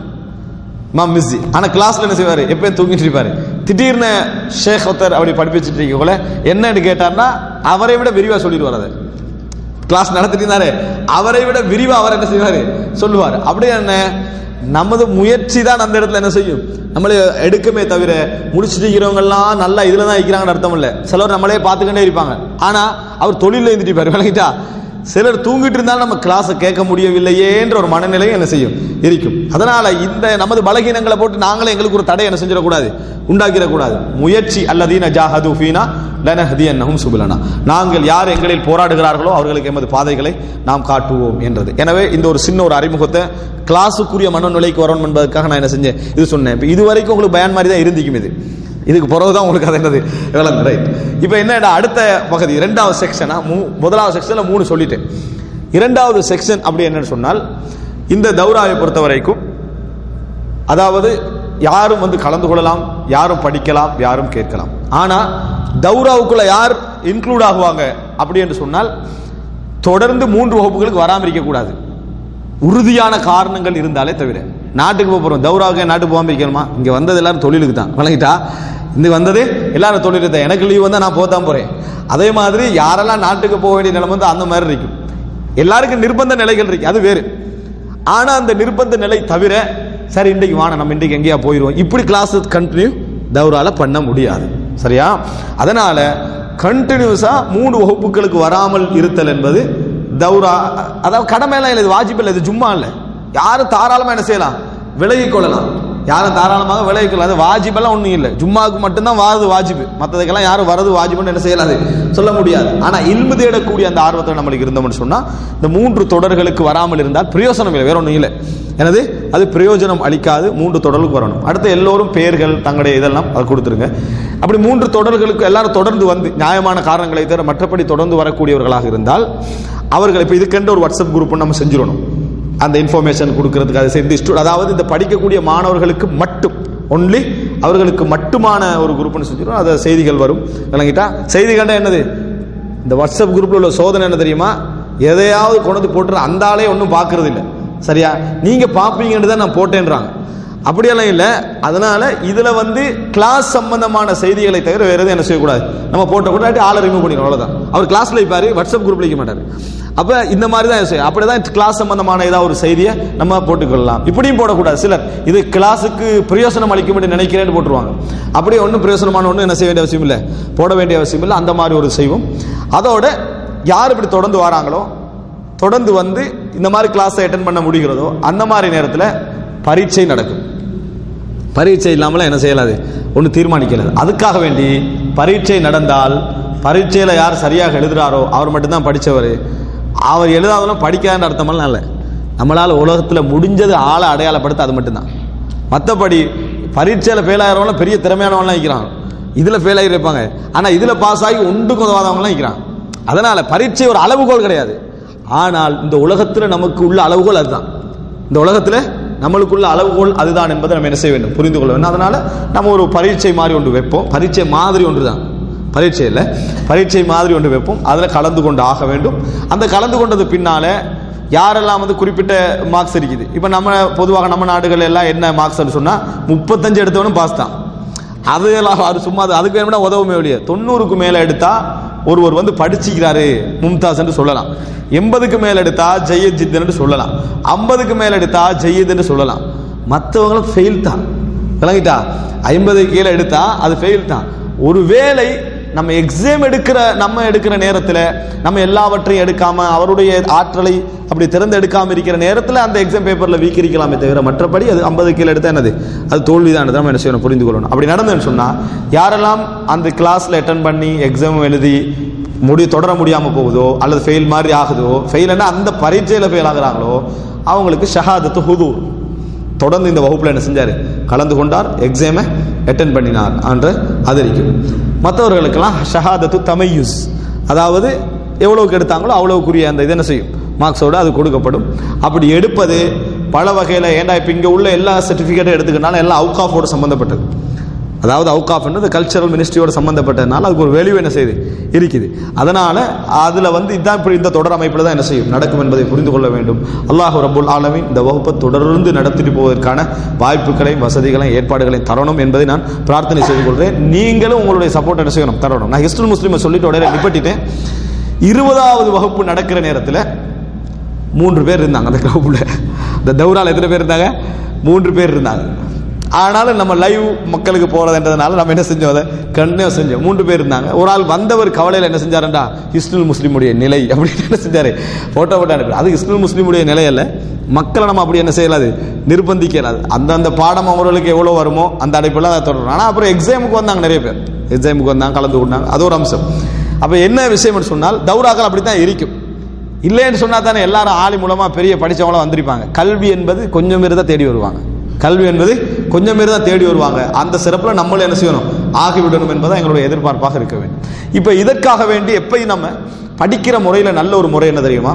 இமாம் மிஸ்ஸி ஆனா கிளாஸ்ல என்ன செய்வாரு எப்பயும் தூங்கிட்டு இருப்பாரு திடீர்னு ஷேக் ஒருத்தர் அப்படி படிப்பிச்சுட்டு இருக்கக்குள்ள என்னன்னு கேட்டார்னா அவரை விட விரிவா சொல்லிடுவார் அதை கிளாஸ் நடத்திட்டு இருந்தாரு அவரை விட விரிவா அவர் என்ன செய்வாரு சொல்லுவார் அப்படியே என்ன நமது முயற்சி தான் அந்த இடத்துல என்ன செய்யும் நம்மளே எடுக்குமே தவிர முடிச்சுட்டு இருக்கிறவங்க எல்லாம் நல்லா இதுல தான் இருக்கிறாங்கன்னு அர்த்தம் இல்ல சிலர் நம்மளே பார்த்துக்கிட்டே இருப்பாங்க ஆனா அவர் தொழில இருந்துட்டு இருப்பாரு விளங்கிட்டா சிலர் தூங்கிட்டு இருந்தாலும் நம்ம கிளாஸை கேட்க முடியவில்லையேன்ற ஒரு மனநிலையும் என்ன செய்யும் இருக்கும் அதனால இந்த நமது பலகீனங்களை போட்டு நாங்களே எங்களுக்கு ஒரு தடை என்ன செஞ்சிடக்கூடாது உண்டாக்கிடக்கூடாது முயற்சி அல்லதீன ஜாஹது ஃபீனா லனஹதியன்னஹும் சுபுலனா நாங்கள் யார் எங்களில் போராடுகிறார்களோ அவர்களுக்கு எமது பாதைகளை நாம் காட்டுவோம் என்றது எனவே இந்த ஒரு சின்ன ஒரு அறிமுகத்தை கிளாஸுக்குரிய மனநிலைக்கு வரணும் என்பதற்காக நான் என்ன செஞ்சேன் இது சொன்னேன் இப்போ இது வரைக்கும் உங்களுக்கு பயன் மாதிரி தான் இருந்திக்கும் இது இதுக்கு பிறகுதான் உங்களுக்கு அது என்னது விளங்கு ரைட் இப்போ என்னடா அடுத்த பகுதி இரண்டாவது செக்ஷனா மூ முதலாவது செக்ஷன்ல மூணு சொல்லிட்டேன் இரண்டாவது செக்ஷன் அப்படி என்னன்னு சொன்னால் இந்த தௌராவை பொறுத்த வரைக்கும் அதாவது யாரும் வந்து கலந்து கொள்ளலாம் யாரும் படிக்கலாம் யாரும் கேட்கலாம் ஆனா தௌராவுக்குள்ள யார் இன்க்ளூட் ஆகுவாங்க அப்படி என்று சொன்னால் தொடர்ந்து மூன்று வகுப்புகளுக்கு வராமல் இருக்கக்கூடாது உறுதியான காரணங்கள் இருந்தாலே தவிர நாட்டுக்கு போக போறோம் தௌராவுக்கு நாட்டுக்கு போகாம இருக்கணுமா இங்க வந்தது எல்லாரும் தொழிலுக்கு தான் வழங்கிட்டா இந்த வந்தது எல்லாரும் தொழிலுக்கு தான் எனக்கு லீவ் வந்தா நான் போதான் போறேன் அதே மாதிரி யாரெல்லாம் நாட்டுக்கு போக வேண்டிய நிலைமை வந்து அந்த மாதிரி இருக்கும் எல்லாருக்கும் நிர்பந்த நிலைகள் இருக்கு அது வேறு ஆனா அந்த நிர்பந்த நிலை தவிர சரி இன்றைக்கு வாங்க நம்ம இன்றைக்கு எங்கேயா போயிடுவோம் இப்படி கிளாஸ் கண்டினியூ தௌரால பண்ண முடியாது சரியா அதனால கண்டினியூஸா மூணு வகுப்புகளுக்கு வராமல் இருத்தல் என்பது தௌரா அதாவது கடமையெல்லாம் இல்லை இது வாஜிப் இல்லை இது ஜும்மா இல்லை யாரும் தாராளமா என்ன செய்யலாம் விலகிக் கொள்ளலாம் யாரும் தாராளமாக விலகிக் கொள்ளலாம் அது வாஜிபெல்லாம் ஒன்றும் இல்லை ஜும்மாவுக்கு மட்டும்தான் வாரது வாஜிபு மற்றதுக்கெல்லாம் யாரும் வரது வாஜிபுன்னு என்ன செய்யலாது சொல்ல முடியாது ஆனா இல்மு தேடக்கூடிய அந்த ஆர்வத்தில் நம்மளுக்கு இருந்தோம்னு சொன்னா இந்த மூன்று தொடர்களுக்கு வராமல் இருந்தால் பிரயோசனம் இல்லை வேற ஒன்றும் இல்லை எனது அது பிரயோஜனம் அளிக்காது மூன்று தொடர்களுக்கு வரணும் அடுத்து எல்லோரும் பெயர்கள் தங்களுடைய இதெல்லாம் அது கொடுத்துருங்க அப்படி மூன்று தொடர்களுக்கு எல்லாரும் தொடர்ந்து வந்து நியாயமான காரணங்களை தவிர மற்றபடி தொடர்ந்து வரக்கூடியவர்களாக இருந்தால் அவர்கள் இப்போ இதுக்கென்று ஒரு வாட்ஸ்அப் குரூப் நம்ம செஞ்சிடணும் அந்த இன்ஃபர்மேஷன் கொடுக்கறதுக்கு அதை சேர்ந்து ஸ்டூ அதாவது இந்த படிக்கக்கூடிய மாணவர்களுக்கு மட்டும் ஒன்லி அவர்களுக்கு மட்டுமான ஒரு குரூப்னு செஞ்சிடும் அதை செய்திகள் வரும் விளங்கிட்டா செய்திகள்னா என்னது இந்த வாட்ஸ்அப் குரூப்ல உள்ள சோதனை என்ன தெரியுமா எதையாவது கொண்டு வந்து போட்டு அந்த ஆளே ஒன்றும் பார்க்கறது இல்லை சரியா நீங்க பார்ப்பீங்கன்னு தான் நான் போட்டேன்றாங்க அப்படியெல்லாம் இல்லை அதனால இதுல வந்து கிளாஸ் சம்பந்தமான செய்திகளை தவிர வேற எதுவும் என்ன செய்யக்கூடாது நம்ம போட்ட கூட இல்லாட்டி ஆளை ரிமூவ் பண்ணிடும் அவ்வளவுதான் அவர் கிளாஸ்ல இருப்பாரு வாட்ஸ்அப் குரூப்ல இருக்க மாட்டாரு அப்ப இந்த மாதிரி தான் செய்யும் அப்படிதான் கிளாஸ் சம்பந்தமான ஏதாவது ஒரு செய்தியை நம்ம போட்டுக்கொள்ளலாம் இப்படியும் போடக்கூடாது சிலர் இது கிளாஸுக்கு பிரயோசனம் அளிக்கும் என்று நினைக்கிறேன்னு போட்டுருவாங்க அப்படியே ஒன்றும் பிரயோசனமான ஒன்றும் என்ன செய்ய வேண்டிய அவசியம் இல்லை போட வேண்டிய அவசியம் இல்லை அந்த மாதிரி ஒரு செய்வோம் அதோட யார் இப்படி தொடர்ந்து வராங்களோ தொடர்ந்து வந்து இந்த மாதிரி கிளாஸை அட்டன் பண்ண முடிகிறதோ அந்த மாதிரி நேரத்தில் பரீட்சை நடக்கும் பரீட்சை இல்லாமல் என்ன செய்யலாது ஒன்று தீர்மானிக்கலாது அதுக்காக வேண்டி பரீட்சை நடந்தால் பரீட்சையில் யார் சரியாக எழுதுறாரோ அவர் மட்டும்தான் படித்தவர் அவர் எழுதாதவங்களும் படிக்காத அர்த்தமெல்லாம் இல்லை நம்மளால் உலகத்தில் முடிஞ்சது ஆளை அடையாளப்படுத்த அது மட்டும்தான் மற்றபடி பரீட்சையில் ஃபெயில் ஆகிறவங்களாம் பெரிய திறமையானவங்களாம் இருக்கிறாங்க இதில் ஃபெயில் ஆகிருப்பாங்க ஆனால் இதில் பாஸ் ஆகி ஒன்றுக்கு உதவாதவங்களாம் இருக்கிறாங்க அதனால் பரீட்சை ஒரு அளவுகோல் கிடையாது ஆனால் இந்த உலகத்தில் நமக்கு உள்ள அளவுகோல் அதுதான் இந்த உலகத்தில் நம்மளுக்குள்ள அளவுகோல் அதுதான் என்பதை நம்ம என்ன செய்ய வேண்டும் புரிந்து கொள்ள வேண்டும் அதனால நம்ம ஒரு பரீட்சை மாதிரி ஒன்று வைப்போம் பரீட்சை மாதிரி ஒன்று தான் பரீட்சை இல்லை பரீட்சை மாதிரி ஒன்று வைப்போம் அதில் கலந்து கொண்டு ஆக வேண்டும் அந்த கலந்து கொண்டது பின்னால யாரெல்லாம் வந்து குறிப்பிட்ட மார்க்ஸ் இருக்குது இப்போ நம்ம பொதுவாக நம்ம நாடுகள் எல்லாம் என்ன மார்க்ஸ்னு சொன்னால் முப்பத்தஞ்சு எடுத்தவனும் பாஸ் தான் அது எல்லாம் அது சும்மா அது அதுக்கு வேணும்னா உதவுமே வெளியே தொண்ணூறுக்கு மேலே எடுத்தா ஒருவர் வந்து படிச்சுக்கிறாரு மும்தாஸ் என்று சொல்லலாம் எண்பதுக்கு மேல் எடுத்தா ஜெயஜித் என்று சொல்லலாம் ஐம்பதுக்கு மேல் எடுத்தா ஜெயித் என்று சொல்லலாம் மற்றவங்களும் ஃபெயில் தான் விளங்கிட்டா ஐம்பதுக்கு கீழே எடுத்தா அது ஃபெயில் தான் ஒருவேளை நம்ம எக்ஸாம் எடுக்கிற நம்ம எடுக்கிற நேரத்தில் நம்ம எல்லாவற்றையும் எடுக்காம அவருடைய ஆற்றலை அப்படி திறந்து எடுக்காம இருக்கிற நேரத்தில் அந்த எக்ஸாம் பேப்பரில் வீக்கிரிக்கலாமே தவிர மற்றபடி அது ஐம்பது கீழே எடுத்தா என்னது அது தோல்விதான் நம்ம என்ன செய்யணும் புரிந்து கொள்ளணும் அப்படி நடந்ததுன்னு சொன்னால் யாரெல்லாம் அந்த கிளாஸில் அட்டன் பண்ணி எக்ஸாம் எழுதி முடி தொடர முடியாமல் போகுதோ அல்லது ஃபெயில் மாதிரி ஆகுதோ ஃபெயில்னா அந்த பரீட்சையில் ஃபெயில் ஆகுறாங்களோ அவங்களுக்கு ஷஹாதத்து ஹுதூர் தொடர்ந்து இந்த வகுப்பில் என்ன செஞ்சார் கலந்து கொண்டார் எக்ஸாமை அட்டன் பண்ணினார் என்று ஆதரிக்கும் மற்றவர்களுக்கெல்லாம் ஷஹாதத்து தமையுஸ் அதாவது எவ்வளவுக்கு எடுத்தாங்களோ அவ்வளவுக்குரிய அந்த இது என்ன செய்யும் மார்க்ஸோடு அது கொடுக்கப்படும் அப்படி எடுப்பது பல வகையில் ஏன்டா இப்போ இங்கே உள்ள எல்லா சர்டிஃபிகேட்டும் எடுத்துக்கிட்டாலும் எல்லாம் அவுகாஃபோடு சம்மந்தப்பட்டது அதாவது அவுகாஃப்ன்றது கல்ச்சரல் மினிஸ்ட்ரியோட சம்பந்தப்பட்டதுனால அதுக்கு ஒரு வேல்யூ என்ன செய்யுது இருக்குது அதனால அதுல வந்து இதான் இப்படி இந்த தொடர் அமைப்பில் தான் என்ன செய்யும் நடக்கும் என்பதை புரிந்து கொள்ள வேண்டும் அல்லாஹ் ரபுல் ஆலமின் இந்த வகுப்பை தொடர்ந்து நடத்திட்டு போவதற்கான வாய்ப்புகளையும் வசதிகளையும் ஏற்பாடுகளையும் தரணும் என்பதை நான் பிரார்த்தனை செய்து கொள்கிறேன் நீங்களும் உங்களுடைய சப்போர்ட் என்ன செய்யணும் தரணும் நான் ஹிஸ்டல் முஸ்லீமை சொல்லிட்டு உடனே நிப்பட்டிட்டேன் இருபதாவது வகுப்பு நடக்கிற நேரத்தில் மூன்று பேர் இருந்தாங்க அந்த கிளப்புல இந்த தௌரால் எத்தனை பேர் இருந்தாங்க மூன்று பேர் இருந்தாங்க ஆனாலும் நம்ம லைவ் மக்களுக்கு போறதுன்றதுனால நம்ம என்ன செஞ்சோம் அதை கண்ணே செஞ்சோம் மூன்று பேர் இருந்தாங்க ஒரு ஆள் வந்தவர் கவலையில் என்ன செஞ்சாருண்டா இஸ்னுல் முஸ்லீமுடைய நிலை அப்படின்னு என்ன செஞ்சாரு போட்டோ போட்டோ அனுப்பி அது இஸ்னுல் முஸ்லீமுடைய நிலை அல்ல மக்களை நம்ம அப்படி என்ன செய்யலாது நிர்பந்திக்கலாது அந்தந்த பாடம் அவர்களுக்கு எவ்வளோ வருமோ அந்த அடைப்பில் அதை தொடரும் ஆனால் அப்புறம் எக்ஸாமுக்கு வந்தாங்க நிறைய பேர் எக்ஸாமுக்கு வந்தாங்க கலந்து கொண்டாங்க அது ஒரு அம்சம் அப்போ என்ன விஷயம்னு சொன்னால் தௌராக்கள் அப்படி தான் இருக்கும் இல்லைன்னு சொன்னா தானே எல்லாரும் ஆளி மூலமா பெரிய படிச்சவங்களும் வந்திருப்பாங்க கல்வி என்பது கொஞ்சம் பேர் தான் தேடி வருவாங்க கல்வி என்பது கொஞ்சம் பேர் தான் தேடி வருவாங்க அந்த சிறப்புல நம்மளும் என்ன செய்யணும் ஆகிவிடணும் என்பது எங்களுடைய எதிர்பார்ப்பாக இருக்க வேண்டும் இப்ப இதற்காக வேண்டி எப்பயும் நம்ம படிக்கிற முறையில நல்ல ஒரு முறை என்ன தெரியுமா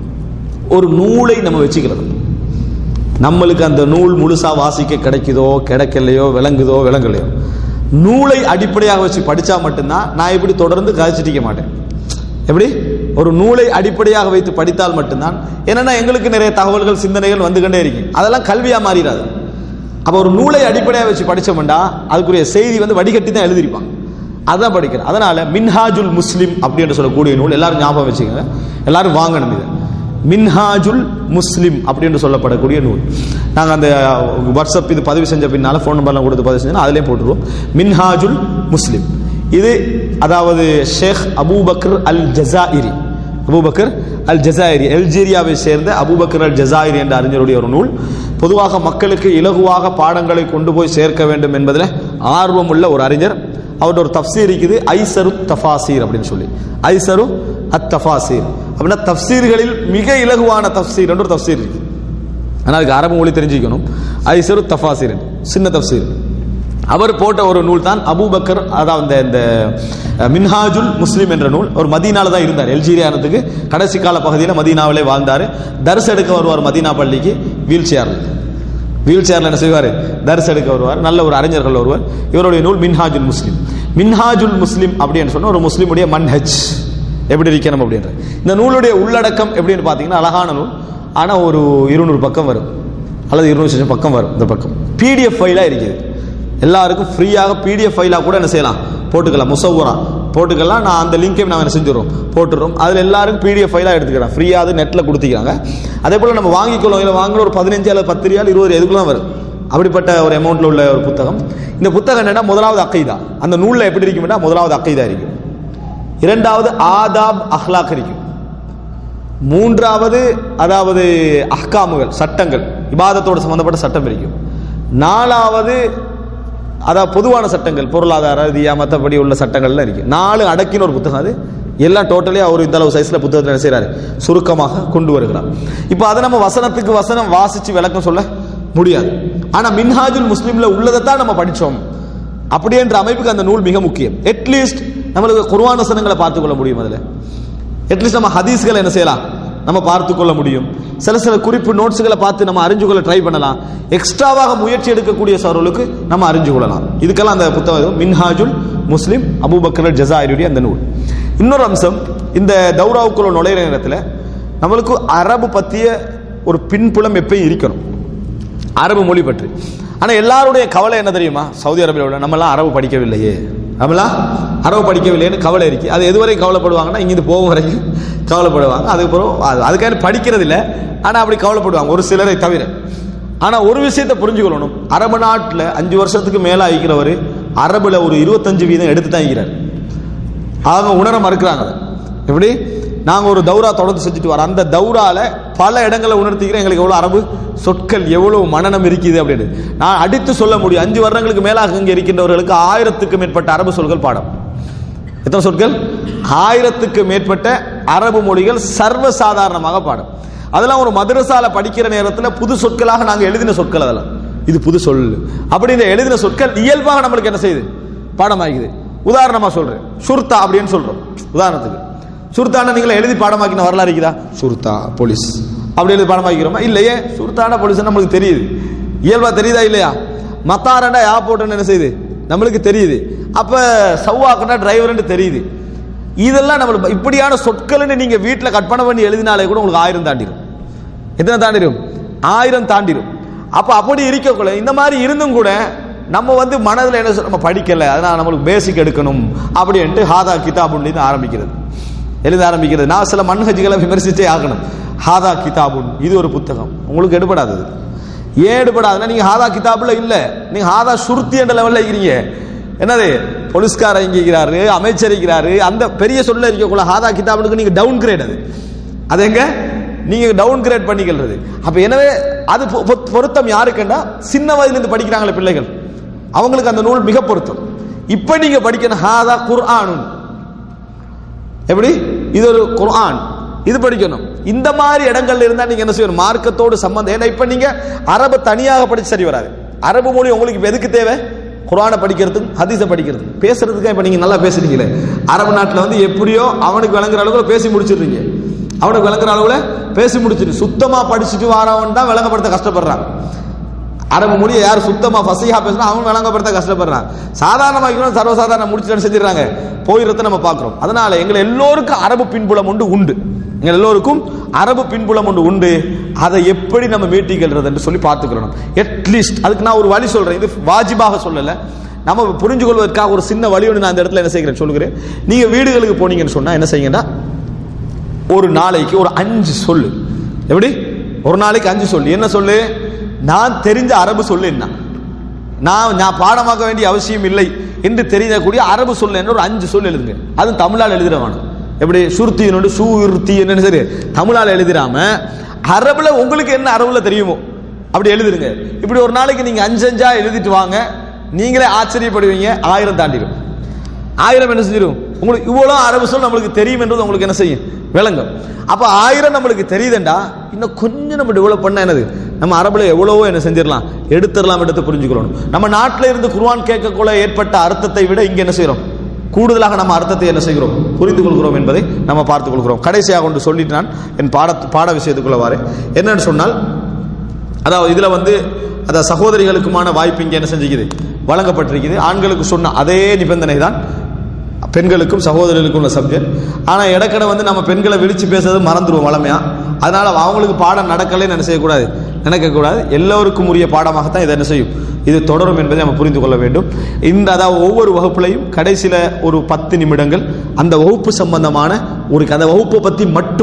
ஒரு நூலை நம்ம வச்சுக்கிறது நம்மளுக்கு அந்த நூல் முழுசா வாசிக்க கிடைக்குதோ கிடைக்கலையோ விளங்குதோ விளங்கலையோ நூலை அடிப்படையாக வச்சு படிச்சா மட்டும்தான் நான் இப்படி தொடர்ந்து கதைச்சிட்டிக்க மாட்டேன் எப்படி ஒரு நூலை அடிப்படையாக வைத்து படித்தால் மட்டும்தான் என்னன்னா எங்களுக்கு நிறைய தகவல்கள் சிந்தனைகள் வந்து கொண்டே இருக்கு அதெல்லாம் கல்வியா மாறிடாது அப்ப ஒரு நூலை அடிப்படையாக வச்சு படிச்சோம்டா அதுக்குரிய செய்தி வந்து வடிகட்டி தான் எழுதிருப்பான் அதான் படிக்கிறேன் அதனால மின்ஹாஜுல் முஸ்லிம் அப்படின்னு சொல்லக்கூடிய நூல் எல்லாரும் ஞாபகம் வச்சுக்கோங்க எல்லாரும் வாங்கணும் இதை மின்ஹாஜுல் முஸ்லிம் அப்படின்னு சொல்லப்படக்கூடிய நூல் நாங்கள் அந்த வாட்ஸ்அப் இது பதிவு செஞ்ச பின்னால ஃபோன் நம்பர்லாம் கொடுத்து பதிவு செஞ்சோன்னா அதிலே போட்டுருவோம் மின்ஹாஜுல் முஸ்லிம் இது அதாவது ஷேக் அபூபக்கர் அல் ஜசாயிரி அபூபக்கர் அல் ஜசாயிரி அல்ஜீரியாவை சேர்ந்த அபூபக்கர் அல் ஜசாயிரி என்ற அறிஞருடைய ஒரு நூல் பொதுவாக மக்களுக்கு இலகுவாக பாடங்களை கொண்டு போய் சேர்க்க வேண்டும் என்பதில் ஆர்வம் உள்ள ஒரு அறிஞர் அவரோட ஒரு தப்சீர் இருக்குது ஐசரு தஃபாசீர் அப்படின்னு சொல்லி ஐசரு அத் தஃபாசீர் அப்படின்னா தப்சீர்களில் மிக இலகுவான தப்சீர் என்ற ஒரு தப்சீர் இருக்கு ஆனால் அதுக்கு அரபு மொழி தெரிஞ்சுக்கணும் ஐசரு தஃபாசீர் சின்ன தப்சீர் அவர் போட்ட ஒரு நூல் தான் அபூபக்கர் அதாவது இந்த மின்ஹாஜுல் முஸ்லிம் என்ற நூல் ஒரு மதீனால தான் இருந்தார் எல்ஜீரியானத்துக்கு கடைசி கால பகுதியில் மதீனாவிலே வாழ்ந்தார் தரிசு எடுக்க வருவார் மதீனா பள்ளிக்கு வீல் சேரில் வீல் சேர்ல என்ன செய்வார் தரிசு எடுக்க வருவார் நல்ல ஒரு அறிஞர்கள் வருவார் இவருடைய நூல் மின்ஹாஜுல் முஸ்லிம் மின்ஹாஜுல் முஸ்லிம் அப்படின்னு சொன்னா ஒரு முஸ்லிமுடைய மன்ஹஜ் எப்படி இருக்கணும் அப்படின்ற இந்த நூலுடைய உள்ளடக்கம் எப்படின்னு பார்த்தீங்கன்னா அழகான நூல் ஆனால் ஒரு இருநூறு பக்கம் வரும் அல்லது இருநூறு பக்கம் வரும் இந்த பக்கம் பிடிஎஃப் ஃபைலாக இருக்குது எல்லாருக்கும் ஃப்ரீயாக பிடிஎஃப் ஃபைலாக கூட என்ன செய்யலாம் போட்டுக்கலாம் முசவுரா போட்டுக்கலாம் நான் அந்த லிங்கையும் நான் என்ன செஞ்சுறோம் போட்டுறோம் அதில் எல்லாரும் பிடிஎஃப் ஃபைலாக எடுத்துக்கிறேன் ஃப்ரீயாக அது நெட்டில் கொடுத்துக்கிறாங்க அதே போல் நம்ம வாங்கிக்கொள்ளும் இல்லை வாங்குற ஒரு பதினஞ்சு அல்லது பத்து ரியால் இருபது எதுக்குள்ள வரும் அப்படிப்பட்ட ஒரு அமௌண்ட்டில் உள்ள ஒரு புத்தகம் இந்த புத்தகம் என்னன்னா முதலாவது அக்கைதா அந்த நூலில் எப்படி இருக்கும்னா முதலாவது அக்கைதா இருக்கும் இரண்டாவது ஆதாப் அஹ்லாக் இருக்கும் மூன்றாவது அதாவது அஹ்காமுகள் சட்டங்கள் இபாதத்தோடு சம்பந்தப்பட்ட சட்டம் இருக்கும் நாலாவது அதாவது பொதுவான சட்டங்கள் பொருளாதார ரீதியா மற்றபடி உள்ள சட்டங்கள்லாம் இருக்கு நாலு அடக்கின ஒரு புத்தகம் அது எல்லாம் டோட்டலி அவர் இந்த அளவு சைஸ்ல புத்தகத்தில் என்ன செய்றாரு சுருக்கமாக கொண்டு வருகிறார் இப்போ அதை நம்ம வசனத்துக்கு வசனம் வாசிச்சு விளக்கம் சொல்ல முடியாது ஆனா மின்ஹாஜுல் முஸ்லிம்ல உள்ளதை தான் நம்ம படிச்சோம் அப்படி என்ற அமைப்புக்கு அந்த நூல் மிக முக்கியம் அட்லீஸ்ட் நம்மளுக்கு குர்ஆன் வசனங்களை பார்த்துக் கொள்ள முடியும் அதுல அட்லீஸ்ட் நம்ம ஹதீஸ்களை என்ன செய்யலாம் நம்ம பார்த்து கொள்ள முடியும் சில சில குறிப்பு நோட்ஸ்களை பார்த்து நம்ம அறிஞ்சு கொள்ள ட்ரை பண்ணலாம் எக்ஸ்ட்ராவாக முயற்சி எடுக்கக்கூடிய சவர்களுக்கு நம்ம அறிஞ்சு கொள்ளலாம் இதுக்கெல்லாம் அந்த புத்தகம் மின்ஹாஜுல் முஸ்லிம் அபூபக்கர் ஜசாயிருடைய அந்த நூல் இன்னொரு அம்சம் இந்த தௌராவுக்குள்ள நுழையிற நேரத்தில் நம்மளுக்கு அரபு பற்றிய ஒரு பின்புலம் எப்பயும் இருக்கணும் அரபு மொழி பற்றி ஆனா எல்லாருடைய கவலை என்ன தெரியுமா சவுதி அரேபியா உள்ள நம்மலாம் அரபு படிக்கவில்லையே நம்மளாம் அரபு படிக்கவில்லைன்னு கவலை இருக்கு அது எதுவரை கவலைப்படுவாங்கன்னா இங்கிருந்து போகும் வரைக்கும் கவலைப்படுவாங்க அதுக்கப்புறம் அது- அதுக்காக படிக்கிறது இல்லை ஆனா அப்படி கவலைப்படுவாங்க ஒரு சிலரை தவிர ஆனா ஒரு விஷயத்தை புரிஞ்சுக்கொள்ளணும் அரபு நாட்டுல அஞ்சு வருஷத்துக்கு மேல ஆகிக்கிறவர் அரபுல ஒரு இருபத்தஞ்சு வீதம் எடுத்து தான் இருக்கிறார் அவங்க உணர மறுக்கிறாங்க அதை. எப்படி நாங்க ஒரு தௌரா தொடர்ந்து செஞ்சுட்டு வரோம் அந்த தௌரால பல இடங்களை உணர்த்திக்கிறேன் எங்களுக்கு எவ்வளவு அரபு சொற்கள் எவ்வளவு மனநம் இருக்குது அப்படின்னு நான் அடித்து சொல்ல முடியும் அஞ்சு வருடங்களுக்கு மேலாக இங்க இருக்கின்றவர்களுக்கு ஆயிரத்துக்கு மேற்பட்ட அரபு சொல்கள் பாடம் எத்தனை சொற்கள் ஆயிரத்துக்கு மேற்பட்ட அரபு மொழிகள் சர்வசாதாரணமாக பாடம் அதெல்லாம் ஒரு மதரசால படிக்கிற நேரத்தில் புது சொற்களாக நாங்க எழுதின சொற்கள் அதெல்லாம் இது புது சொல் அப்படி இந்த எழுதின சொற்கள் இயல்பாக நம்மளுக்கு என்ன செய்யுது பாடமாக்குது உதாரணமா சொல்றேன் சுர்தா அப்படின்னு சொல்றோம் உதாரணத்துக்கு சுர்தான நீங்களே எழுதி பாடமாக்கின வரலாறு இருக்குதா சுர்தா போலீஸ் அப்படி எழுதி பாடமாக்கிறோமா இல்லையே சுர்தான போலீஸ் நம்மளுக்கு தெரியுது இயல்பா தெரியுதா இல்லையா மத்தாரண்டா ஏர்போர்ட்னு என்ன செய்யுது நம்மளுக்கு தெரியுது அப்ப சவ்வாக்குனா டிரைவர்னு தெரியுது இதெல்லாம் நம்மளுக்கு இப்படியான சொற்கள்னு நீங்க வீட்டில் கற்பனை பண்ணி எழுதினாலே கூட உங்களுக்கு ஆயிரம் தாண்டிடும் எத்தனை தாண்டிடும் ஆயிரம் தாண்டிடும் அப்ப அப்படி இருக்கக்குள்ள இந்த மாதிரி இருந்தும் கூட நம்ம வந்து மனதில் என்ன சொல்ல- நம்ம படிக்கல அதனால நம்மளுக்கு பேசிக் எடுக்கணும் அப்படின்ட்டு ஹாதா கிதாபுன்னு ஆரம்பிக்கிறது எழுத ஆரம்பிக்கிறது நான் சில மன்ஹஜிகளை விமர்சித்தே ஆகணும் ஹாதா கிதாபுன் இது ஒரு புத்தகம் உங்களுக்கு எடுபடாதது ஏன் எடுபடாதுன்னா நீங்க ஹாதா கிதாபுல இல்ல நீங்க ஹாதா சுருத்தி என்ற லெவல்ல இருக்கிறீங்க என்னது போலீஸ்கார இங்கிறாரு அமைச்சர் இருக்கிறாரு அந்த பெரிய சொல்ல இருக்கக்குள்ள ஹாதா கிதாபுக்கு நீங்க டவுன் கிரேட் அது அது எங்க நீங்க டவுன் கிரேட் பண்ணிக்கிறது அப்ப எனவே அது பொ- பொ- பொருத்தம் யாருக்குன்னா சின்ன வயதுல இருந்து படிக்கிறாங்களே பிள்ளைகள் அவங்களுக்கு அந்த நூல் மிக பொருத்தம் இப்ப நீங்க படிக்கணும் ஹாதா குர்ஆனுன் எப்படி இது ஒரு குர்ஆன் இது படிக்கணும் இந்த மாதிரி இடங்கள்ல இருந்தா நீங்க என்ன செய்யணும் மார்க்கத்தோடு சம்பந்தம் ஏன்னா இப்ப நீங்க அரபு தனியாக படிச்சு சரி வராது அரபு மொழி உங்களுக்கு இப்ப எதுக்கு தேவை குர்ஆனை படிக்கிறதுக்கு ஹதீஸை படிக்கிறதுக்கு பேசுறதுக்கு இப்ப நீங்க நல்லா பேசுறீங்களே அரபு நாட்டுல வந்து எப்படியோ அவனுக்கு விளங்குற அளவுக்கு பேசி முடிச்சிடுறீங்க அவனுக்கு விளங்குற அளவுல பேசி முடிச்சிட்டு சுத்தமா படிச்சுட்டு வாரவன் தான் விளங்கப்படுத்த கஷ்டப்படுறான் அரபு மொழியை யார் சுத்தமா ஃபசீஹா பேசினா அவன் விளங்கப்படுத்த கஷ்டப்படுறான் சாதாரணமாக சர்வசாதாரண முடிச்சுட்டு செஞ்சிடறாங்க போயிடுறத நம்ம பார்க்கிறோம் அதனால எங்களை எல்லோருக்கும் அரபு பின்புலம் உண்டு உண்டு எங்கள் எல்லோருக்கும் அரபு பின்புலம் ஒன்று உண்டு அதை எப்படி நம்ம மீட்டிக்கிறது என்று சொல்லி பார்த்துக்கிறோம் அட்லீஸ்ட் அதுக்கு நான் ஒரு வழி சொல்றேன் இது வாஜிபாக சொல்லல நம்ம புரிஞ்சு கொள்வதற்காக ஒரு சின்ன வழி ஒன்று நான் அந்த இடத்துல என்ன செய்கிறேன் சொல்லுகிறேன் நீங்க வீடுகளுக்கு போனீங்கன்னு சொன்னா என்ன செய்யுங்கன்னா ஒரு நாளைக்கு ஒரு அஞ்சு சொல்லு எப்படி ஒரு நாளைக்கு அஞ்சு சொல்லு என்ன சொல்லு நான் தெரிஞ்ச அரபு சொல்லு என்ன நான் நான் பாடமாக்க வேண்டிய அவசியம் இல்லை என்று தெரியக்கூடிய அரபு சொல்லு என்ன ஒரு அஞ்சு சொல் எழுதுங்க அதுவும் தமிழால் எழுதுற வேணும் எப்படி சுருத்தி என்னோட சூர்த்தி என்னன்னு சரி தமிழால் எழுதிராம அரபுல உங்களுக்கு என்ன அரபுல தெரியுமோ அப்படி எழுதிருங்க இப்படி ஒரு நாளைக்கு நீங்க அஞ்சு அஞ்சா எழுதிட்டு வாங்க நீங்களே ஆச்சரியப்படுவீங்க ஆயிரம் தாண்டிடும் ஆயிரம் என்ன செஞ்சிடும் உங்களுக்கு இவ்வளோ அரபு சொல் நம்மளுக்கு தெரியும் என்றது உங்களுக்கு என்ன செய்யும் விளங்கும் அப்ப ஆயிரம் நம்மளுக்கு தெரியுதுண்டா இன்னும் கொஞ்சம் நம்ம டெவலப் பண்ண என்னது நம்ம அரபுல எவ்வளவோ என்ன செஞ்சிடலாம் எடுத்துடலாம் எடுத்து புரிஞ்சுக்கிறோம் நம்ம நாட்டில் இருந்து குர்ஆன் கேட்கக்குள்ள ஏற்பட்ட அர்த்தத்தை விட இங்க என்ன செய்றோம் கூடுதலாக நம்ம அர்த்தத்தை என்ன செய்கிறோம் புரிந்து கொள்கிறோம் என்பதை நம்ம பார்த்துக் கொள்கிறோம் கடைசியாக கொண்டு சொல்லிட்டு நான் என் பாட பாட விஷயத்துக்குள்ள வரேன் என்னன்னு சொன்னால் அதாவது இதுல வந்து அத சகோதரிகளுக்குமான வாய்ப்பு இங்க என்ன செஞ்சுக்குது வழங்கப்பட்டிருக்குது ஆண்களுக்கு சொன்ன அதே நிபந்தனை தான் பெண்களுக்கும் சகோதரர்களுக்கும் உள்ள சப்ஜெக்ட் ஆனா இடக்கடை வந்து நம்ம பெண்களை விழிச்சு பேசுறது மறந்துடுவோம் வளமையா அதனால அவங்களுக்கு பாடம் நடக்கலைன்னு என்ன செய்யக்கூடாது நினைக்கக்கூடாது எல்லோருக்கும் உரிய பாடமாகத்தான் இதை என்ன செய்யும் இது தொடரும் என்பதை நம்ம புரிந்து கொள்ள வேண்டும் இந்த அதாவது ஒவ்வொரு வகுப்புலையும் கடைசியில ஒரு பத்து நிமிடங்கள் அந்த வகுப்பு சம்பந்தமான ஒரு அந்த வகுப்பை பத்தி மட்டும்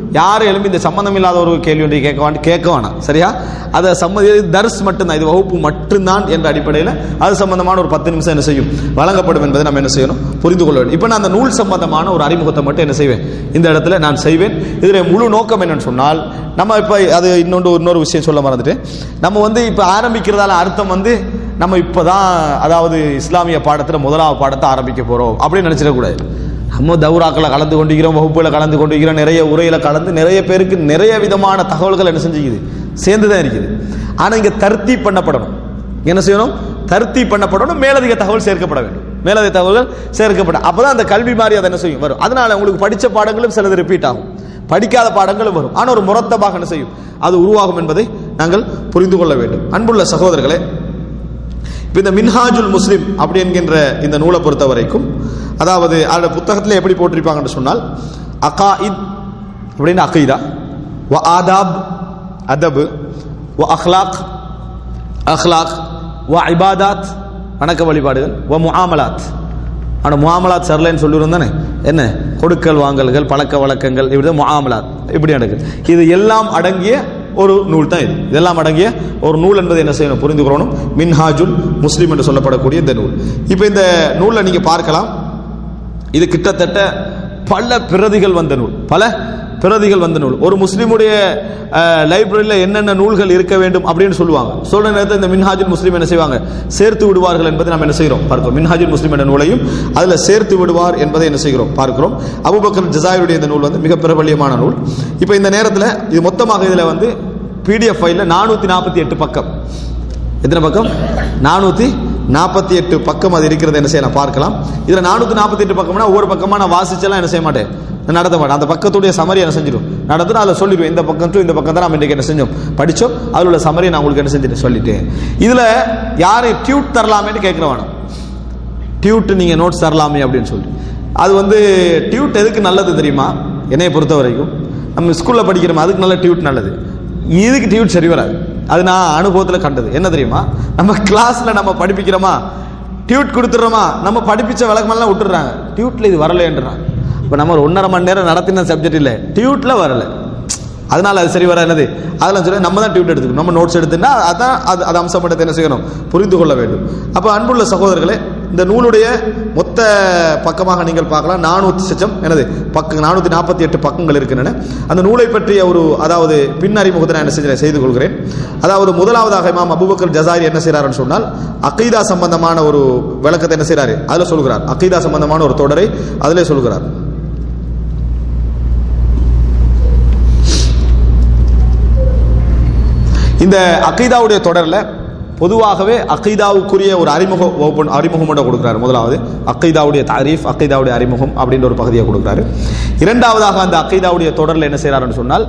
யாரும் எழும்பி இந்த சம்பந்தம் இல்லாத ஒரு கேள்வி ஒன்றை கேட்க வேண்டாம் கேட்க வேணாம் சரியா அதை சம்மதி தர்ஸ் மட்டும்தான் இது வகுப்பு மட்டும்தான் என்ற அடிப்படையில் அது சம்பந்தமான ஒரு பத்து நிமிஷம் என்ன செய்யும் வழங்கப்படும் என்பதை நம்ம என்ன செய்யணும் புரிந்து கொள்ள வேண்டும் இப்போ நான் அந்த நூல் சம்பந்தமான ஒரு அறிமுகத்தை மட்டும் என்ன செய்வேன் இந்த இடத்துல நான் செய்வேன் இதில் முழு நோக்கம் என்னன்னு சொன்னால் நம்ம இப்போ அது இன்னொன்று இன்னொரு விஷயம் சொல்ல மறந்துட்டேன் நம்ம வந்து இப்போ ஆரம்பிக்கிறதால அர்த்தம் வந்து நம்ம இப்போ தான் அதாவது இஸ்லாமிய பாடத்தில் முதலாவது பாடத்தை ஆரம்பிக்க போகிறோம் அப்படின்னு நினச்சிடக்கூடாது நம்ம தௌராக்களை கலந்து கொண்டிருக்கிறோம் வகுப்புல கலந்து கொண்டிருக்கிறோம் நிறைய உரையில கலந்து நிறைய பேருக்கு நிறைய விதமான தகவல்கள் என்ன செஞ்சுக்குது சேர்ந்து தான் இருக்குது ஆனால் இங்கே தர்த்தி பண்ணப்படணும் என்ன செய்யணும் தர்த்தி பண்ணப்படணும் மேலதிக தகவல் சேர்க்கப்பட வேண்டும் மேலதிக தகவல்கள் சேர்க்கப்பட அப்பதான் அந்த கல்வி மாதிரி அதை என்ன செய்யும் வரும் அதனால உங்களுக்கு படித்த பாடங்களும் சிலது ரிப்பீட் ஆகும் படிக்காத பாடங்களும் வரும் ஆனால் ஒரு முரத்தமாக என்ன செய்யும் அது உருவாகும் என்பதை நாங்கள் புரிந்து கொள்ள வேண்டும் அன்புள்ள சகோதரர்களே இப்போ இந்த மின்ஹாஜுல் முஸ்லிம் அப்படி என்கின்ற இந்த நூலை பொறுத்த வரைக்கும் அதாவது அதோட புத்தகத்தில் எப்படி போட்டிருப்பாங்கன்னு சொன்னால் அகாயித் அப்படின்னு அகீதா வ ஆதாப் அதபு வ அஹ்லாக் அஹ்லாக் வ இபாதாத் வணக்க வழிபாடுகள் வ முஆமலாத் ஆனால் முஆமலாத் சரலைன்னு சொல்லியிருந்தோம் தானே என்ன கொடுக்கல் வாங்கல்கள் பழக்க வழக்கங்கள் இப்படி முஆமலாத் இப்படி நடக்குது இது எல்லாம் அடங்கிய ஒரு நூல் தான் இது இதெல்லாம் அடங்கிய ஒரு நூல் என்பதை என்ன செய்யணும் புரிந்து கொள்ளணும் மின்ஹாஜுல் முஸ்லிம் என்று சொல்லப்படக்கூடிய இந்த நூல் இப்போ இந்த நூலை நீங்கள் பார்க்கலாம் இது கிட்டத்தட்ட பல பிரதிகள் வந்த நூல் பல பிரதிகள் வந்த நூல் ஒரு முஸ்லீமுடைய லைப்ரரியில் என்னென்ன நூல்கள் இருக்க வேண்டும் அப்படின்னு சொல்லுவாங்க சொல்ற நேரத்தில் இந்த மின்ஹாஜுல் முஸ்லீம் என்ன செய்வாங்க சேர்த்து விடுவார்கள் என்பதை நம்ம என்ன செய்கிறோம் பார்க்கிறோம் மின்ஹாஜுல் முஸ்லீம் என்ற நூலையும் அதில் சேர்த்து விடுவார் என்பதை என்ன செய்கிறோம் பார்க்கிறோம் அபுபக்கர் ஜசாயுடைய இந்த நூல் வந்து மிக பிரபல்யமான நூல் இப்போ இந்த நேரத்தில் இது மொத்தமாக இதில் வந்து பிடிஎஃப் ஃபைலில் நானூற்றி நாற்பத்தி எட்டு பக்கம் எத்தனை பக்கம் நானூற்றி நாற்பத்தி எட்டு பக்கம் அது இருக்கிறது என்ன செய்யலாம் பார்க்கலாம் இதில் நானூற்றி நாற்பத்தி எட்டு பக்கம்னா ஒவ்வொரு பக்கமாக நான் வாசிச்செல்லாம் என்ன செய்ய மாட்டேன் நான் நடத்த மாட்டேன் அந்த பக்கத்துடைய சமரி என்ன செஞ்சிடும் நடந்துட்டு அதில் சொல்லிடுவேன் இந்த பக்கம் to இந்த பக்கம் தான் நம்ம இன்றைக்கி என்ன செஞ்சோம் படித்தோம் அதில் உள்ள சமரியை நான் உங்களுக்கு என்ன செஞ்சுட்டு சொல்லிட்டேன் இதில் யாரை டியூட் தரலாமேன்னு கேட்குறவானோ டியூட் நீங்கள் நோட்ஸ் தரலாமே அப்படின்னு சொல்லி அது வந்து டியூட் எதுக்கு நல்லது தெரியுமா என்னைய பொறுத்த வரைக்கும் நம்ம ஸ்கூலில் படிக்கிறோம் அதுக்கு நல்ல டியூட் நல்லது இதுக்கு டியூட் சரி வராது அது நான் அனுபவத்தில் கண்டது என்ன தெரியுமா நம்ம கிளாஸில் நம்ம படிப்பிக்கிறோமா டியூட் கொடுத்துட்றோமா நம்ம படிப்பிச்ச விளக்கமெல்லாம் விட்டுறாங்க டியூட்டில் இது வரலைன்றாங்க இப்போ நம்ம ஒரு ஒன்றரை மணி நேரம் நடத்தின சப்ஜெக்ட் இல்லை டியூட்டில் வரல அதனால அது சரி வர என்னது அதெல்லாம் சொல்லி நம்ம தான் டியூட் எடுத்துக்கணும் நம்ம நோட்ஸ் எடுத்துன்னா அதான் அது அது அம்சப்பட்டதை என்ன செய்யணும் புரிந்து கொள்ள வேண்டும் அப்போ அன்புள்ள சகோதரர்களே இந்த நூலுடைய மொத்த பக்கமாக நீங்கள் பார்க்கலாம் நானூற்றி சச்சம் எனது பக்க நானூற்றி நாற்பத்தி எட்டு பக்கங்கள் இருக்கின்றன அந்த நூலை பற்றிய ஒரு அதாவது பின் அறிமுகத்தை நான் என்ன செஞ்சேன் செய்து கொள்கிறேன் அதாவது முதலாவதாக இமாம் அபுபக்கர் ஜசாரி என்ன செய்கிறாருன்னு சொன்னால் அகீதா சம்பந்தமான ஒரு விளக்கத்தை என்ன செய்கிறாரு அதில் சொல்கிறார் அகீதா சம்பந்தமான ஒரு தொடரை அதிலே சொல்கிறார் இந்த அகீதாவுடைய தொடரில் பொதுவாகவே அகீதாவுக்குரிய ஒரு அறிமுக open- அறிமுகம் மட்டும் கொடுக்குறாரு முதலாவது அகீதாவுடைய தாரீஃப் அகீதாவுடைய அறிமுகம் அப்படின்ற ஒரு பகுதியை கொடுக்குறாரு இரண்டாவதாக அந்த அகீதாவுடைய தொடரில் என்ன செய்கிறாருன்னு சொன்னால்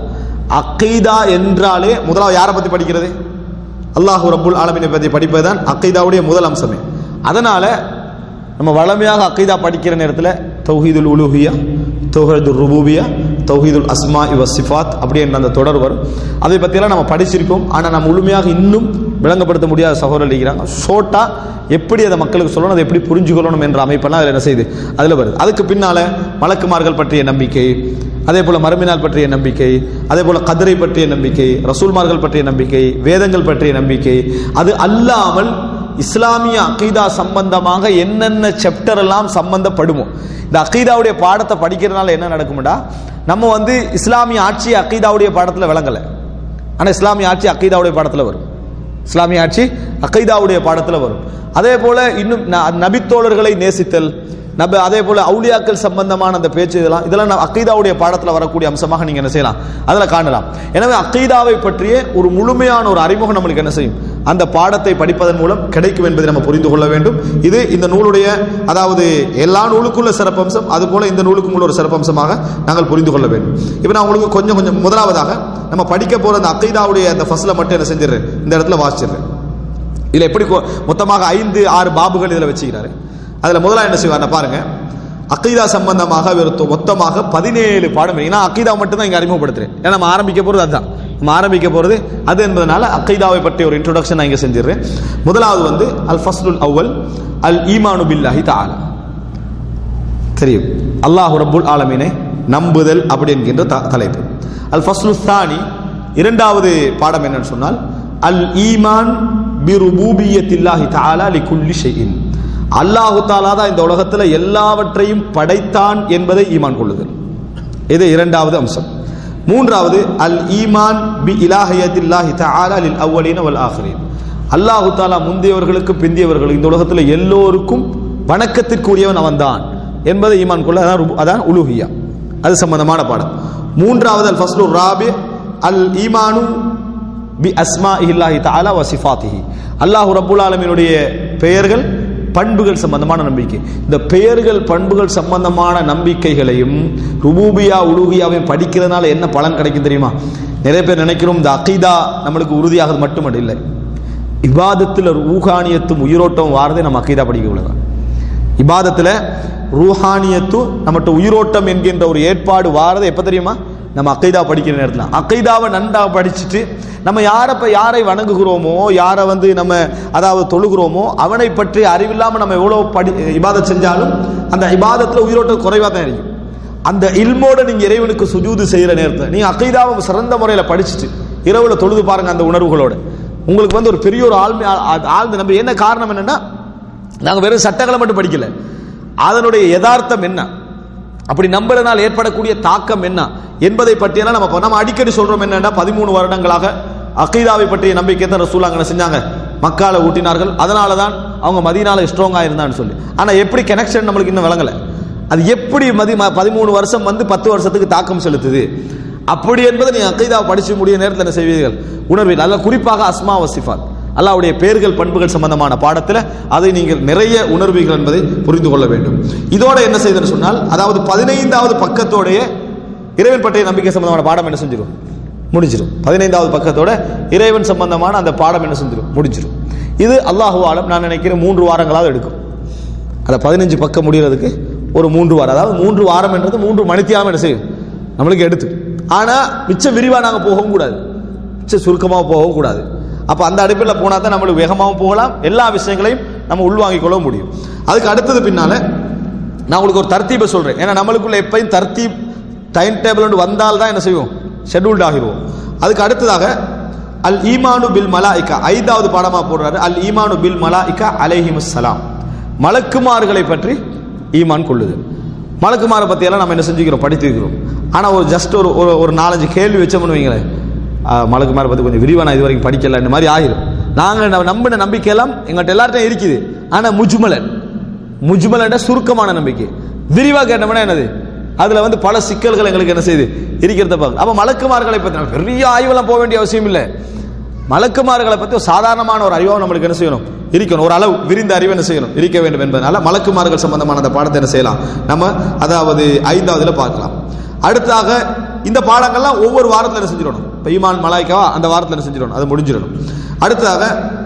அகீதா என்றாலே முதலாவது யாரை பற்றி படிக்கிறது அல்லாஹு ரப்புல் ஆலமினை பற்றி படிப்பது தான் அகீதாவுடைய முதல் அம்சமே அதனால நம்ம வளமையாக அக்கீதா படிக்கிற நேரத்தில் தௌஹீதுல் உலுஹியா தௌஹீதுல் ருபூபியா தௌஹீதுல் அஸ்மா இவ சிஃபாத் அப்படி என்ற அந்த தொடர் வரும் அதை பற்றியெல்லாம் நம்ம படிச்சிருக்கோம் ஆனால் நம்ம முழுமையாக இன்னும் விளங்கப்படுத்த முடியாத சகோதரர் இருக்கிறாங்க ஷோட்டா எப்படி அதை மக்களுக்கு சொல்லணும் அதை எப்படி புரிஞ்சுக்கொள்ளணும் என்ற அமைப்பெல்லாம் அதில் என்ன செய்யுது அதில் வருது அதுக்கு பின்னால் மலக்குமார்கள் பற்றிய நம்பிக்கை அதே போல மறுமைநாள் பற்றிய நம்பிக்கை அதே போல கதிரை பற்றிய நம்பிக்கை ரசூல்மார்கள் பற்றிய நம்பிக்கை வேதங்கள் பற்றிய நம்பிக்கை அது அல்லாமல் இஸ்லாமிய அகீதா சம்பந்தமாக என்னென்ன சாப்டர் எல்லாம் சம்பந்தப்படுமோ இந்த அகீதாவுடைய பாடத்தை படிக்கிறதுனால என்ன நடக்கும்டா நம்ம வந்து இஸ்லாமிய ஆட்சி அகீதாவுடைய பாடத்தில் விளங்கலை ஆனால் இஸ்லாமிய ஆட்சி அகீதாவுடைய பாடத்தில் வரும் இஸ்லாமிய ஆட்சி அகைதாவுடைய பாடத்தில் வரும் அதே போல இன்னும் ந- நபித்தோழர்களை நேசித்தல் நப அதே போல அவுலியாக்கள் சம்பந்தமான அந்த பேச்சு இதெல்லாம் இதெல்லாம் ந- அக்கீதாவுடைய பாடத்தில் வரக்கூடிய அம்சமாக நீங்க என்ன செய்யலாம் அதில் காணலாம் எனவே அக்கீதாவை பற்றிய ஒரு முழுமையான ஒரு அறிமுகம் நம்மளுக்கு என்ன செய்யும் அந்த பாடத்தை படிப்பதன் மூலம் கிடைக்கும் என்பதை நம்ம புரிந்து கொள்ள வேண்டும் இது இந்த நூலுடைய அதாவது எல்லா நூலுக்குள்ள சிறப்பம்சம் அது போல இந்த நூலுக்கும் உள்ள ஒரு சிறப்பம்சமாக நாங்கள் புரிந்து கொள்ள வேண்டும் இப்போ நான் உங்களுக்கு கொஞ்சம் கொஞ்சம் முதலாவதாக நம்ம படிக்க போற அந்த அக்கீதாவுடைய அந்த ஃபஸ்ல மட்டும் என்ன செஞ்சிடுறேன் இந்த இடத்துல வாசிச்சிடுறேன் இதுல எப்படி கொ- மொத்தமாக ஐந்து ஆறு பாபுகள் இதுல வச்சுக்கிறாரு அதுல முதல்ல என்ன செய்வார் பாருங்க அக்கீதா சம்பந்தமாக வெறுத்து மொத்தமாக பதினேழு பாடம் இருக்கு. நான் அக்கீதா மட்டும் தான் இங்க அறிமுகப்படுத்துறேன் ஏன்னா நம்ம ஆரம்பிக்க போறது அதுதான் நம்ம ஆரம்பிக்க போறது அது என்பதனால அக்கீதாவை பற்றிய ஒரு இன்ட்ரோடக்ஷன் நான் இங்க செஞ்சிடுறேன் முதலாவது வந்து அல் ஃபஸ்லுல் அவ்வல் அல் ஈமானு பில்லாஹி தஆலா தெரியும் அல்லாஹ் ரப்புல் ஆலமீனை நம்புதல் அப்படி என்கின்ற த- தலைப்பு அல் ஃபஸ்லு தானி இரண்டாவது பாடம் என்னன்னு சொன்னால் அல் ஈமான் பிருபூபியத்தில்லாஹி தஆலா லிகுல்லி ஷைஇன் அல்லாஹு தாலா தான் இந்த உலகத்துல எல்லாவற்றையும் படைத்தான் என்பதை ஈமான் கொள்ளுதல் இது இரண்டாவது அம்சம் மூன்றாவது அல் ஈமான் பி இலாஹியத்தில்லாஹி தஆலா லில் அவ்வலீன வல் ஆஹிரீன் அல்லாஹு தாலா முந்தியவர்களுக்கு பிந்தியவர்கள் இந்த உலகத்துல எல்லோருக்கும் வணக்கத்திற்குரியவன் அவன்தான் என்பதை ஈமான் கொள்ள அதான் ருபு- அதான் உலுஹியா அது சம்பந்தமான பாடம் மூன்றாவது அல் ஃபஸ்லு ராபி அல் ஈமானு பி அஸ்மா இல்லாஹி தஆலா வ சிஃபாத்திஹி அல்லாஹ் ரப்புல் ஆலமீனுடைய பெயர்கள் பண்புகள் சம்பந்தமான நம்பிக்கை இந்த பெயர்கள் பண்புகள் சம்பந்தமான நம்பிக்கைகளையும் ருபூபியா உலூகியாவையும் படிக்கிறதுனால என்ன பலன் கிடைக்கும் தெரியுமா நிறைய பேர் நினைக்கிறோம் இந்த அகீதா நம்மளுக்கு உறுதியாகிறது மட்டுமல்ல இல்லை இபாதத்தில் ரூஹானியத்தும் உயிரோட்டமும் வாரதே நம்ம அகீதா படிக்க உள்ளதான் இபாதத்துல ரூஹானியத்து நம்மகிட்ட உயிரோட்டம் என்கின்ற ஒரு ஏற்பாடு வாரது எப்ப தெரியுமா நம்ம அக்கைதா படிக்கிற நேரத்துல அக்கைதாவை நன்றா படிச்சுட்டு நம்ம யாரை இப்ப யாரை வணங்குகிறோமோ யாரை வந்து நம்ம அதாவது தொழுகிறோமோ அவனை பற்றி அறிவில்லாம நம்ம எவ்வளவு படி இபாதத் செஞ்சாலும் அந்த இபாதத்துல உயிரோட்டம் குறைவா தான் இருக்கும் அந்த இல்மோட நீங்க இறைவனுக்கு சுஜூது செய்யற நேரத்தை நீங்க அக்கைதாவை சிறந்த முறையில படிச்சுட்டு இரவுல தொழுது பாருங்க அந்த உணர்வுகளோட உங்களுக்கு வந்து ஒரு பெரிய ஒரு ஆழ்மை ஆ- ஆழ்ந்த நம்பி என்ன காரணம் என்னன்னா நாங்க வெறும் சட்டங்களை மட்டும் படிக்கல அதனுடைய யதார்த்தம் என்ன அப்படி நம்புறதுனால் ஏற்படக்கூடிய தாக்கம் என்ன என்பதை பற்றியெல்லாம் நம்ம நம்ம அடிக்கடி சொல்றோம் என்னன்னா பதிமூணு வருடங்களாக அகீதாவை பற்றிய நம்பிக்கை தான் ரசூலாங்க செஞ்சாங்க மக்கால ஊட்டினார்கள் அதனால தான் அவங்க மதியனால ஸ்ட்ராங்கா இருந்தான்னு சொல்லி ஆனா எப்படி கனெக்ஷன் நம்மளுக்கு இன்னும் விளங்கல அது எப்படி மதி ம- பதிமூணு வருஷம் வந்து பத்து வருஷத்துக்கு தாக்கம் செலுத்துது அப்படி என்பதை நீங்க அகைதாவை படிச்சு முடிய நேரத்தில் என்ன செய்வீர்கள் உணர்வீர்கள் அல்ல குறிப்பாக அஸ்மா வசிஃபாத் அல்லாஹ்வுடைய பெயர்கள் பண்புகள் சம்பந்தமான பாடத்தில் அதை நீங்கள் நிறைய உணர்வீர்கள் என்பதை புரிந்து கொள்ள வேண்டும் இதோட என்ன செய்தன்னு சொன்னால் அதாவது பதினைந்தாவது பக்கத்தோடைய இறைவன் பற்றிய நம்பிக்கை சம்பந்தமான பாடம் என்ன செஞ்சிடும் முடிஞ்சிடும் பதினைந்தாவது பக்கத்தோட இறைவன் சம்பந்தமான அந்த பாடம் என்ன செஞ்சிடும் முடிஞ்சிடும் இது அல்லாஹு ஆலம் நான் நினைக்கிறேன் மூன்று வாரங்களாவது எடுக்கும் அந்த பதினஞ்சு பக்கம் முடியறதுக்கு ஒரு மூன்று வாரம் அதாவது மூன்று வாரம் என்றது மூன்று மணித்தியாம என்ன செய்யும் நம்மளுக்கு எடுத்து ஆனா மிச்ச விரிவா நாங்க போகவும் கூடாது மிச்ச சுருக்கமாக போகவும் கூடாது அப்ப அந்த அடிப்பில் போனா தான் நம்மளுக்கு வேகமாகவும் போகலாம் எல்லா விஷயங்களையும் நம்ம உள்வாங்கிக் கொள்ள முடியும் அதுக்கு அடுத்தது பின்னால நான் உங்களுக்கு ஒரு தர்த்தீபை சொல்றேன் ஏன்னா நம்மளுக்குள்ள எப்பயும் தர்த்தீப் டைம் டேபிள் ஒன்று வந்தால் தான் என்ன செய்வோம் ஷெட்யூல்ட் ஆகிருவோம் அதுக்கு அடுத்ததாக அல் ஈமானு பில் மலாய்க்கா ஐந்தாவது பாடமா போடுறாரு அல் ஈமானு பில் மலாய்க்கா அலைஹிமுஸ் சலாம் மலக்குமார்களை பற்றி ஈமான் கொள்ளுது மலக்குமாரை பத்தி எல்லாம் நம்ம என்ன செஞ்சுக்கிறோம் படித்திருக்கிறோம் ஆனா ஒரு ஜஸ்ட் ஒரு ஒரு- ஒரு நாலஞ்சு கேள்வி வச்சோம்னு வைங்களேன் மலக்குமாரை பத்தி கொஞ்சம் விரிவா நான் இது வரைக்கும் படிக்கல இந்த மாதிரி ஆயிரும் நாங்க நம்ம நம்பின நம்பிக்கை எல்லாம் எங்கள்கிட்ட எல்லார்ட்டையும் இருக்குது ஆனா முஜ்மலன் முஜ்மலன் சுருக்கமான நம்பிக்கை விரிவா கேட்டோம்னா என்னது அதுல வந்து பல சிக்கல்கள் எங்களுக்கு என்ன செய்யுது இருக்கிறத பார்க்க அப்ப மலக்குமார்களை பத்தி நம்ம பெரிய ஆய்வெல்லாம் போக வேண்டிய அவசியம் இல்லை மலக்குமார்களை பத்தி ஒரு சாதாரணமான ஒரு அறிவா நம்மளுக்கு என்ன செய்யணும் இருக்கணும் ஒரு அளவு விரிந்த அறிவு என்ன செய்யணும் இருக்க வேண்டும் என்பதனால மலக்குமார்கள் சம்பந்தமான அந்த பாடத்தை என்ன செய்யலாம் நம்ம அதாவது ஐந்தாவதுல பார்க்கலாம் அடுத்ததாக இந்த பாடங்கள்லாம் ஒவ்வொரு வாரத்தில் என்ன செஞ்சிடணும் இப்போ ஈமான் மலாய்க்காவா அந்த வாரத்தில் என்ன செஞ்சிடணும் அது முடிஞ்சிடணும் அடுத்ததாக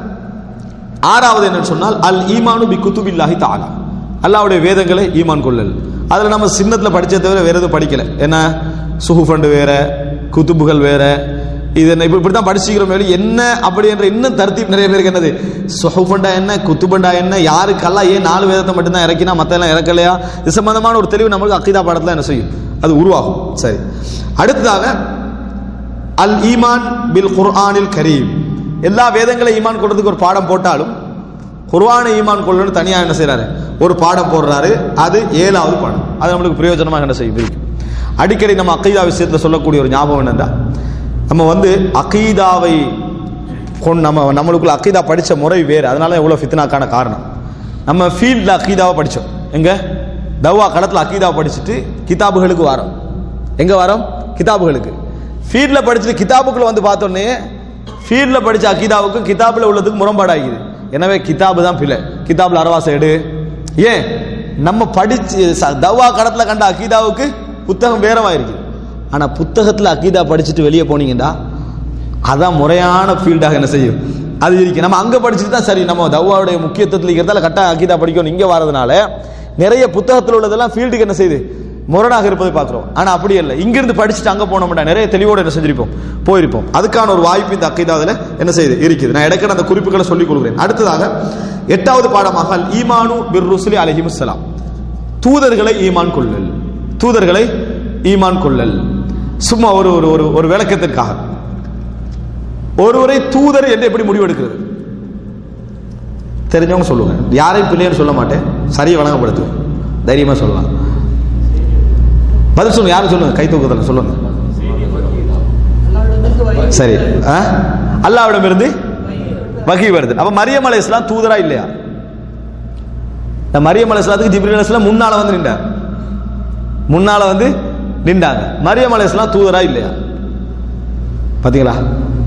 ஆறாவது என்னன்னு சொன்னால் அல் ஈமானு பி குத்துபில்லாஹி தாலா அல்லாவுடைய வேதங்களை ஈமான் கொள்ளல் அதுல நம்ம சின்னத்துல படிச்சதை தவிர வேற எதுவும் படிக்கல என்ன சுஹுஃபண்டு வேற குத்துபுகள் வேற இது என்ன இப்ப இப்படித்தான் படிச்சுக்கிறோம் வேலை என்ன அப்படி என்ற இன்னும் தர்த்தீப் நிறைய பேருக்கு என்னது சுஹுஃபண்டா என்ன குத்துபண்டா என்ன யாருக்கெல்லாம் ஏன் நாலு வேதத்தை மட்டும்தான் இறக்கினா மத்த எல்லாம் இறக்கலையா இது சம்பந்தமான ஒரு தெளிவு நம்மளுக்கு அக்கீதா பாடத்துல என்ன செய்யும் அது உருவாகும் சரி அடுத்ததாக அல் ஈமான் பில் குர்ஆனில் கரீம் எல்லா வேதங்களை ஈமான் கொள்றதுக்கு ஒரு பாடம் போட்டாலும் குர்ஆனை ஈமான் கொள்ளணும் தனியா என்ன செய்றாரு ஒரு பாடம் போடுறாரு அது ஏழாவது பாடம் அது நம்மளுக்கு பிரயோஜனமாக என்ன செய்யும் இருக்கும் அடிக்கடி நம்ம அக்கீதா விஷயத்துல சொல்லக்கூடிய ஒரு ஞாபகம் என்னன்னா நம்ம வந்து அகீதாவை கொண்டு நம்ம நம்மளுக்குள்ள அக்கீதா படிச்ச முறை வேறு அதனால எவ்வளவு ஃபித்னாக்கான காரணம் நம்ம ஃபீல்டில் அக்கீதாவை படிச்சோம் எங்க தவ்வா களத்தில் அக்கீதாவை படிச்சுட்டு கிதாபுகளுக்கு வரோம் எங்க வரோம் கிதாபுகளுக்கு ஃபீல்டில் படிச்சுட்டு கிதாபுக்குள்ள வந்து பார்த்தோன்னே ஃபீல்டில் படிச்ச அக்கீதாவுக்கும் கிதாபில் உள்ளதுக்கு முரண்பாடாகிது எனவே கிதாபு தான் பிள்ளை கிதாபில் அரவாசை எடு ஏன் நம்ம படிச்சு ச- தவ்வா களத்தில் கண்ட அக்கீதாவுக்கு புத்தகம் வேறவா இருக்குது ஆனா புத்தகத்துல அக்கீதா படிச்சுட்டு வெளியே போனீங்கன்னா அதான் முறையான ஃபீல்டாக என்ன செய்யும் அது இருக்கு நம்ம அங்க படிச்சுட்டு தான் சரி நம்ம தவ்வாவுடைய முக்கியத்துவத்தில் இருக்கிறதால கட்டாயம் அக்கீதா படிக்கணும் இங்க வரதுனால நிறைய புத்தகத்தில் உள்ளதெல்லாம் ஃபீல்டுக்கு என்ன செய்யுது முரணாக இருப்பதை பார்க்கிறோம் ஆனா அப்படி இல்லை இங்கிருந்து படிச்சுட்டு அங்க போனோம்னா நிறைய தெளிவோடு என்ன செஞ்சிருப்போம் போயிருப்போம் அதுக்கான ஒரு வாய்ப்பு இந்த அக்கீதாவில் என்ன செய்யுது இருக்குது நான் இடைக்கிற அந்த குறிப்புகளை சொல்லிக் கொடுக்குறேன் அடுத்ததாக எட்டாவது பாடமாக அல் ஈமானு பிர் ருசுலி அலஹிமுசலாம் தூதர்களை ஈமான் கொள்ளல் தூதர்களை ஈமான் கொள்ளல் சும்மா ஒரு ஒரு ஒரு ஒரு விளக்கத்திற்காக ஒருவரை தூதர் என்று எப்படி முடிவெடுக்கிறது தெரிஞ்சவங்க சொல்லுங்க யாரையும் பிள்ளைன்னு சொல்ல மாட்டேன் சரியை வழங்கப்படுத்துவேன் தைரியமா சொல்லலாம் பதில் சொல்லுங்க யாரும் சொல்லுங்க கை தூக்கத்தில் சொல்லுங்க சரி ஆ? அல்லாவிடமிருந்து வகி வருது அப்ப மரியம் அலை இஸ்லாம் தூதரா இல்லையா இந்த மரியம் அலை இஸ்லாத்துக்கு ஜிப்ரீல் அலை இஸ்லாம் முன்னால வந்து நின்றார் முன்னால வந்து நின்றாங்க மரியம் அலை இஸ்லாம் தூதரா இல்லையா பாத்தீங்களா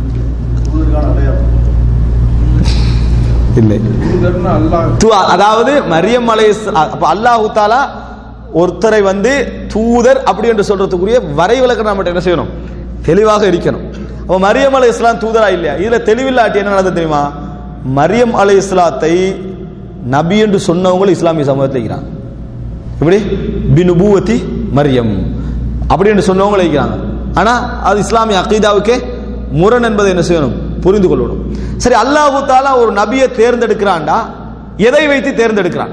இல்லை தூ- அதாவது மரியம் அலை அப்ப அல்லாஹு தாலா ஒருத்தரை வந்து தூதர் அப்படி என்று சொல்றதுக்குரிய வரைவிலக்கணம் நம்ம என்ன செய்யணும் தெளிவாக இருக்கணும் அப்ப மரியம் அலை இஸ்லாம் தூதரா இல்லையா இதுல தெளிவில்லாட்டி என்ன நடந்தது தெரியுமா மரியம் அலை இஸ்லாத்தை நபி என்று சொன்னவங்களும் இஸ்லாமிய சமூகத்தில் இருக்கிறாங்க எப்படி பினுபூவத்தி மரியம் அப்படி என்று சொன்னவங்களும் இருக்கிறாங்க ஆனா அது இஸ்லாமிய அகீதாவுக்கே முரண் என்பதை என்ன செய்யணும் புரிந்து கொள்ளணும் சரி அல்லாஹு தாலா ஒரு நபியை தேர்ந்தெடுக்கிறான்டா எதை வைத்து தேர்ந்தெடுக்கிறான்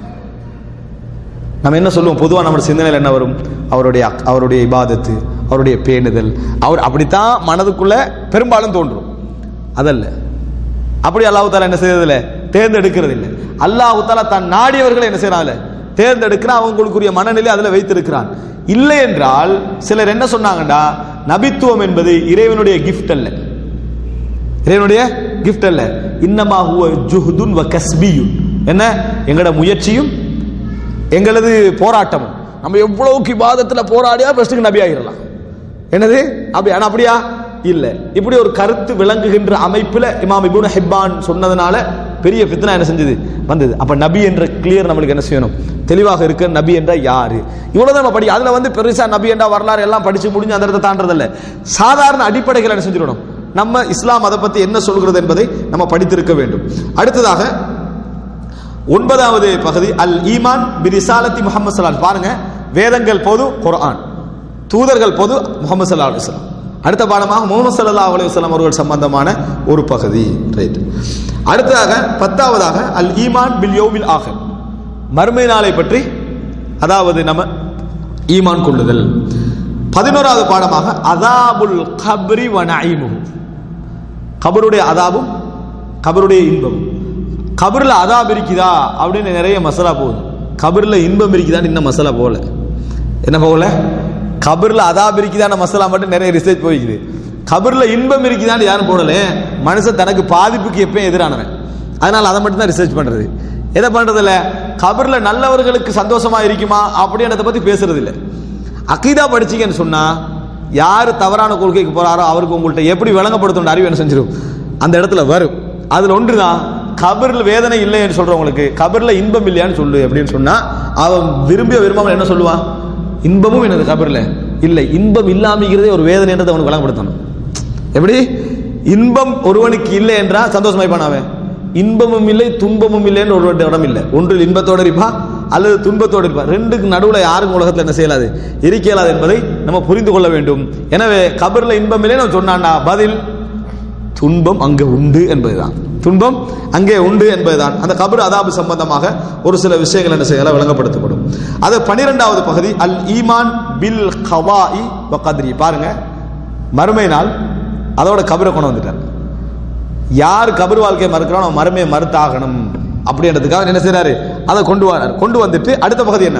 நம்ம என்ன சொல்லுவோம் பொதுவா நம்ம சிந்தனையில் என்ன வரும் அவருடைய அக்- அவருடைய இபாதத்து அவருடைய பேணுதல் அவர் அப்படித்தான் மனதுக்குள்ள பெரும்பாலும் தோன்றும் அதல்ல அப்படி அல்லாஹு தாலா என்ன செய்யறதில்ல தேர்ந்தெடுக்கிறது இல்லை அல்லாஹு தாலா தான் நாடியவர்களை என்ன செய்யறாங்க தேர்ந்தெடுக்கிறான் அவங்களுக்குரிய மனநிலை அதுல வைத்திருக்கிறான் இல்லை என்றால் சிலர் என்ன சொன்னாங்கடா நபித்துவம் என்பது இறைவனுடைய கிஃப்ட் அல்ல இறைவனுடைய கிஃப்ட் அல்ல இன்னமா ஹுவ ஜுஹ்துன் வ கஸ்பியுன் என்ன எங்களோட முயற்சியும் எங்களது போராட்டமும் நம்ம எவ்வளவுக்கு இபாதத்துல போராடியா ஃபர்ஸ்ட்டுக்கு நபி ஆகிடலாம் என்னது அப்படி ஆனா அப்படியா இல்ல இப்படி ஒரு கருத்து விளங்குகின்ற அமைப்புல இமாம் இப்னு ஹிப்பான் சொன்னதுனால பெரிய ஃபித்னா என்ன செஞ்சது வந்தது அப்ப நபி என்ற கிளியர் நம்மளுக்கு என்ன செய்யணும் தெளிவாக இருக்க நபி என்ற யாரு இவ்வளவுதான் நம்ம படி அதுல வந்து பெருசா நபி என்ற வரலாறு எல்லாம் படிச்சு முடிஞ்சு அந்த இடத்தை தாண்டறதில்ல சாதாரண அடிப்படைகள் என்ன செஞ்சிடணும் நம்ம இஸ்லாம் அதை பத்தி என்ன சொல்கிறது என்பதை நம்ம படித்திருக்க வேண்டும் அடுத்ததாக ஒன்பதாவது பகுதி அல் ஈமான் பிரிசாலத்தி முகமது சலான் பாருங்க வேதங்கள் பொது குர்ஆன் தூதர்கள் பொது முகமது சல்லா அலுவலாம் அடுத்த பாடமாக முகமது சல்லா அலுவலாம் அவர்கள் சம்பந்தமான ஒரு பகுதி ரைட் அடுத்ததாக பத்தாவதாக அல் ஈமான் பில் யோவில் ஆக மறுமை நாளை பற்றி அதாவது நம்ம ஈமான் கொள்ளுதல் பதினோராவது பாடமாக அதாபுல் கப்ரி வ நஈமுஹு கபருடைய அதாபும் கபருடைய இன்பமும் கபர்ல அதாப் இருக்குதா அப்படின்னு நிறைய மசாலா போகுது கபர்ல இன்பம் இருக்குதான்னு இன்னும் மசாலா போகல என்ன போகல கபர்ல அதாப் இருக்குதான மசாலா மட்டும் நிறைய ரிசர்ச் போய்க்குது கபர்ல இன்பம் இருக்குதான்னு யாரும் போடல மனுஷன் தனக்கு பாதிப்புக்கு எப்பயும் எதிரானவன் அதனால அதை மட்டும் தான் ரிசர்ச் பண்றது எதை பண்றது இல்ல கபர்ல நல்லவர்களுக்கு சந்தோஷமா இருக்குமா அப்படின்றத பத்தி பேசுறது இல்ல அக்கீதா படிச்சீங்கன்னு சொன்னா யாரு தவறான கொள்கைக்கு போறாரோ அவருக்கு உங்கள்ட்ட எப்படி விளங்கப்படுத்தணும் அறிவு என்ன செஞ்சிடும் அந்த இடத்துல வரும் அதுல ஒன்றுதான் கபர்ல வேதனை இல்லைன்னு சொல்றவங்களுக்கு கபர்ல இன்பம் இல்லையான்னு சொல்லு அப்படின்னு சொன்னா அவன் விரும்பிய விரும்பாமல் என்ன சொல்லுவான் இன்பமும் என்னது கபர்ல இல்லை இன்பம் இல்லாமிக்கிறதே ஒரு வேதனைன்றதை அவனுக்கு விளங்கப்படுத்தணும் எப்படி இன்பம் ஒருவனுக்கு இல்லை என்றா சந்தோஷமாய்ப்பான் அவன் இன்பமும் இல்லை துன்பமும் இல்லைன்னு ஒரு இடம் இல்லை ஒன்றில் இன்பத்தோடு இருப்பா அல்லது துன்பத்தோடு இருப்பா ரெண்டுக்கு நடுவுல யாருக்கும் உலகத்துல என்ன செய்யலாது இருக்க இயலாது என்பதை நம்ம புரிந்து கொள்ள வேண்டும் எனவே கபர்ல இன்பம் இல்லை நம்ம சொன்னான்டா பதில் துன்பம் அங்கே உண்டு என்பதுதான் துன்பம் அங்கே உண்டு என்பதுதான் அந்த கபர் அதாபு சம்பந்தமாக ஒரு சில விஷயங்கள் என்ன செய்யலாம் விளங்கப்படுத்தப்படும் அது பனிரெண்டாவது பகுதி அல் ஈமான் பில் கவாஇ வ கத்ரி பாருங்க மறுமை நாள் அதோட கபரை கொண்டு வந்துட்டார் யார் கபர் வாழ்க்கையை மறுக்கிறானோ அவன் மறுமையை மறுத்தாகணும் அப்படின்றதுக்காக என்ன செய்றாரு அதை கொண்டு வரார் கொண்டு வந்துட்டு அடுத்த பகுதி என்ன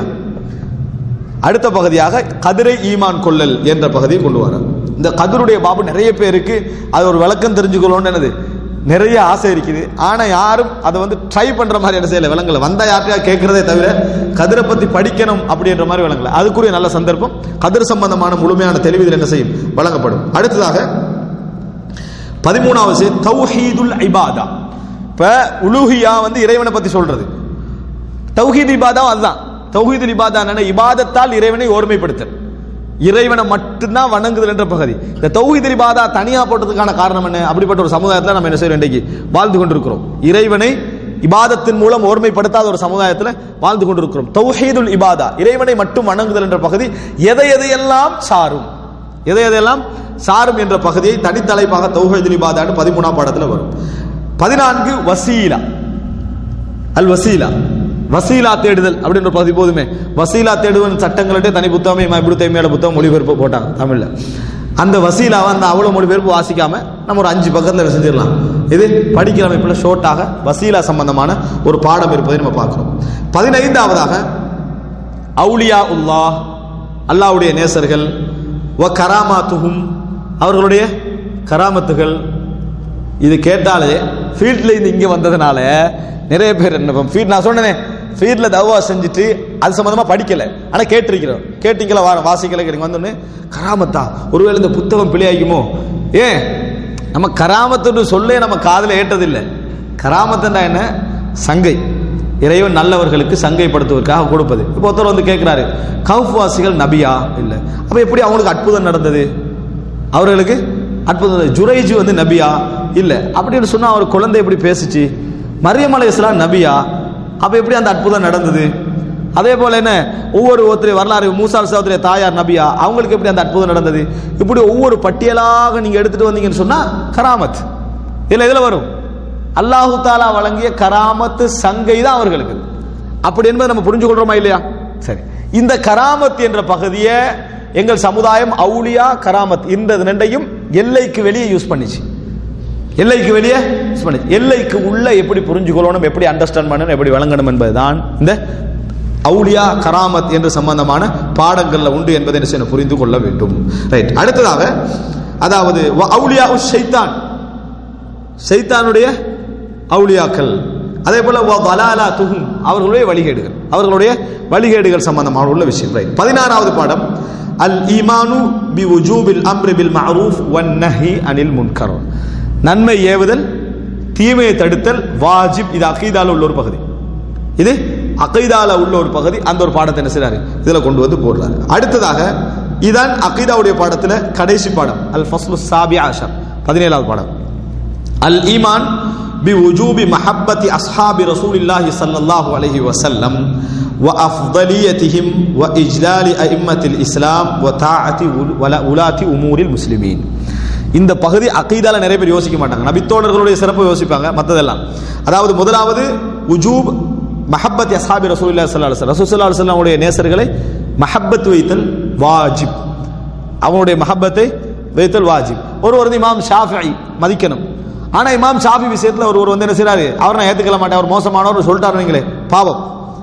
அடுத்த பகுதியாக கதிரை ஈமான் கொள்ளல் என்ற பகுதியை கொண்டு வரார் இந்த கதிருடைய பாபு நிறைய பேருக்கு அது ஒரு விளக்கம் தெரிஞ்சுக்கணும்னு என்னது நிறைய ஆசை இருக்குது ஆனா யாரும் அதை வந்து ட்ரை பண்ற மாதிரி என்ன செய்யல விளங்கல வந்தா யார்ட்டையா கேட்கறதே தவிர கதிரை பத்தி படிக்கணும் அப்படின்ற மாதிரி விளங்கல அதுக்குரிய நல்ல சந்தர்ப்பம் கதிர் சம்பந்தமான முழுமையான தெளிவுகள் என்ன செய்யும் வழங்கப்படும் அடுத்ததாக பதிமூணாவது செய்தி, தௌஹீதுல் இபாதா இப்ப உலூஹியா வந்து இறைவனை பத்தி சொல்றது தௌஹீத் இபாதா அதுதான் தௌஹீதுல் இபாதா என்ன இபாதத்தால் இறைவனை ஓர்மைப்படுத்தல் இறைவனை மட்டும்தான் வணங்குதல் என்ற பகுதி இந்த தௌஹீதுல் இபாதா தனியா போட்டதுக்கான காரணம் என்ன அப்படிப்பட்ட ஒரு சமுதாயத்தில் நம்ம என்ன செய்யறோம் இன்றைக்கு வாழ்ந்து கொண்டிருக்கிறோம் இறைவனை இபாதத்தின் மூலம் ஓர்மைப்படுத்தாத ஒரு சமுதாயத்தில் வாழ்ந்து கொண்டிருக்கிறோம் தௌஹீதுல் இபாதா இறைவனை மட்டும் வணங்குதல் என்ற பகுதி எதை எதையெல்லாம் சாரும் எதை எதையெல்லாம் சாரும் என்ற பகுதியை தனித்தலைப்பாக தௌஹீதுல் இபாதான்னு பதிமூணாம் பாடத்தில் வரும் பதினான்கு வசீலா அல் வசீலா வசீலா தேடுதல் அப்படின்னு ஒரு பகுதி போதுமே வசீலா தேடுவன் சட்டங்கள்ட்ட தனி புத்தகமே இமாம் இப்னு தைமியோட புத்தகம் மொழிபெயர்ப்பு போட்டாங்க தமிழ்ல அந்த வசீலாவை அந்த அவ்வளவு மொழிபெயர்ப்பு வாசிக்காம நம்ம ஒரு அஞ்சு பக்கத்துல செஞ்சிடலாம் இது படிக்கிற அமைப்பில் ஷோர்ட்டாக வசீலா சம்பந்தமான ஒரு பாடம் இருப்பதை நம்ம பார்க்கிறோம் பதினைந்தாவதாக அவுலியா உல்லாஹ் அல்லாஹ்வுடைய நேசர்கள் வ கராமாத்துஹும் அவர்களுடைய கராமத்துகள் இது கேட்டாலே ஃபீல்ட்ல இருந்து இங்க வந்ததுனால நிறைய பேர் என்ன ஃபீல்ட் நான் சொன்னேனே ஃபீல்ட்ல தவா செஞ்சுட்டு அது சம்பந்தமா படிக்கல ஆனா கேட்டிருக்கிறோம் கேட்டீங்களா வார வாசிக்கல கேட்டீங்க வந்தோடனே கராமத்தா ஒருவேளை இந்த புத்தகம் பிழையாகுமோ ஏன் நம்ம கராமத்துன்னு சொல்லே நம்ம காதுல ஏட்டதில்லை கராமத்துன்னா என்ன சங்கை இறைவன் நல்லவர்களுக்கு சங்கைப்படுத்துவதற்காக கொடுப்பது இப்போ ஒருத்தர் வந்து கேட்கிறாரு கவுஃப் வாசிகள் நபியா இல்லை அப்ப எப்படி அவங்களுக்கு அற்புதம் நடந்தது அவர்களுக்கு அற்புதம் ஜுரைஜு வந்து நபியா இல்ல அப்படின்னு சொன்னா அவர் குழந்தை எப்படி பேசுச்சு மரியம் அலை இஸ்லாம் நபியா அப்ப எப்படி அந்த அற்புதம் நடந்தது அதே போல என்ன ஒவ்வொரு ஒருத்தர் வரலாறு மூசா சகோதரிய தாயார் நபியா அவங்களுக்கு எப்படி அந்த அற்புதம் நடந்தது இப்படி ஒவ்வொரு பட்டியலாக நீங்க எடுத்துட்டு வந்தீங்கன்னு சொன்னா கராமத் இதுல எதுல வரும் அல்லாஹு தாலா வழங்கிய கராமத்து சங்கை தான் அவர்களுக்கு அப்படி என்பதை நம்ம புரிஞ்சு கொள்றோமா இல்லையா சரி இந்த கராமத் என்ற பகுதியை எங்கள் சமுதாயம் அவுலியா கராமத் இந்த ரெண்டையும் எல்லைக்கு வெளியே யூஸ் பண்ணிச்சு எல்லைக்கு வெளியே யூஸ் பண்ணிச்சு எல்லைக்கு உள்ள எப்படி புரிஞ்சுக்கொள்ளணும் எப்படி அண்டர்ஸ்டாண்ட் பண்ணணும் எப்படி விளங்கணும் என்பதுதான் இந்த அவுலியா கராமத் என்று சம்பந்தமான பாடங்கள்ல உண்டு என்பதை என்ன செய்யணும் புரிந்து கொள்ள வேண்டும் ரைட் அடுத்ததாக அதாவது வ அவுலியா உஷ் ஷைத்தான் ஷைத்தானுடைய அவுலியாக்கள் அதே போல வ வலாலா துகும் அவர்களுடைய வழிகேடுகள் அவர்களுடைய வழிகேடுகள் சம்பந்தமான உள்ள விஷயம் ரைட் பதினாறாவது பாடம் அல் ஈமானு பி உஜூபில் அம்ரி பில் மஅரூஃப் வன் நஹி அனில் முன்கர் நன்மை ஏவுதல் தீமையை தடுத்தல் வாஜிப் இது அகீதால உள்ள ஒரு பகுதி இது அகைதால உள்ள ஒரு பகுதி அந்த ஒரு பாடத்தை என்ன செய்றாரு இதுல கொண்டு வந்து போடுறாரு அடுத்ததாக இதான் அகீதாவுடைய பாடத்துல கடைசி பாடம் அல் ஃபஸ்லு சாபி ஆஷர் பதினேழாவது பாடம் அல் ஈமான் بوجوب محبة أصحاب رسول الله صلى الله عليه وسلم وأفضليتهم وإجلال أئمة الإسلام وطاعة ولاة أمور المسلمين இந்த பகுதி அகீதால நிறைய பேர் யோசிக்க மாட்டாங்க நபித்தோழர்களுடைய சிறப்பை யோசிப்பாங்க மற்றதெல்லாம் அதாவது முதலாவது உஜூப் மஹப்பத் அஸ்ஹாபி ரசூல்லா ஸல்லல்லாஹு அலைஹி வஸல்லம் ரசூல் ஸல்லல்லாஹு அலைஹி வஸல்லம் உடைய நேசர்களை மஹப்பத் வைத்தல் வாஜிப் அவனுடைய மஹப்பத்தை வைத்தல் வாஜிப் ஒருவர் வந்து இமாம் ஷாஃபிஐ மதிக்கணும் ஆனா இமாம் ஷாஃபி விஷயத்துல ஒருவர் வந்து என்ன செய்றாரு அவர் நான் ஏத்துக்கல மாட்டேன் அவர் மோசமானவர் சொல்லிட்டாரு நீங்களே பாவம்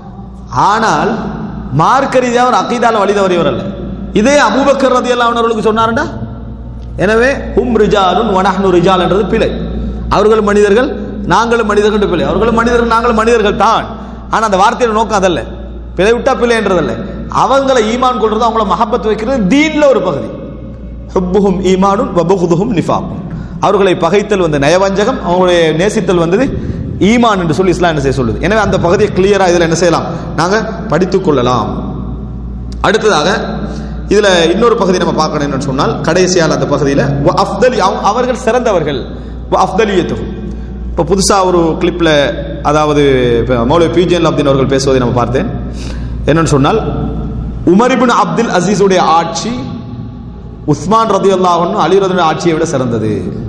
ஆனால் மார்க்க ரீதியாக அவர் அக்கீதால வழி தவறியவர் அல்ல இதே அபூபக்கர் ரதியல்லாஹு அவர்களுக்கு சொன்னாருண்டா எனவே ஹும் ரிஜாலுன் வனஹ்னு ரிஜால் என்றது பிழை அவர்கள் மனிதர்கள் நாங்களும் மனிதர்கள் என்று பிழை அவர்களும் மனிதர்கள் நாங்களும் மனிதர்கள் தான் ஆனா அந்த வார்த்தையோட நோக்கம் அதல்ல பிழை விட்டா பிழைன்றதல்ல அவங்கள ஈமான் கொள்றது அவங்கள மஹப்பத் வைக்கிறது தீன்ல ஒரு பகுதி ஹுப்புஹும் ஈமானும் வபுகுதுஹும் நிஃபாக்கும் அவர்களை பகைத்தல் வந்து நயவஞ்சகம் அவங்களுடைய நேசித்தல் வந்தது ஈமான் என்று சொல்லி இஸ்லாம் என்ன செய்ய சொல்லுது எனவே அந்த பகுதியை கிளியரா இதுல என்ன செய்யலாம் நாங்க படித்துக் கொள்ளலாம் அடுத்ததாக இதுல இன்னொரு பகுதி நம்ம பார்க்கணும் என்னன்னு சொன்னால் கடைசியால் அந்த பகுதியில வ அஃதலி அவ- அவர்கள் சிறந்தவர்கள் வ அஃதலியத்துஹும் இப்போ புதுசா ஒரு கிளிப்ல அதாவது இப்ப மௌலவி பிஜிஎன் அப்தின் அவர்கள் பேசுவதை நம்ம பார்த்தேன் என்னன்னு சொன்னால் உமரிபின் அப்துல் அசீஸுடைய ஆட்சி உஸ்மான் ரதி அல்லாஹன் அலி ரதியுடைய ஆட்சியை விட சிறந்தது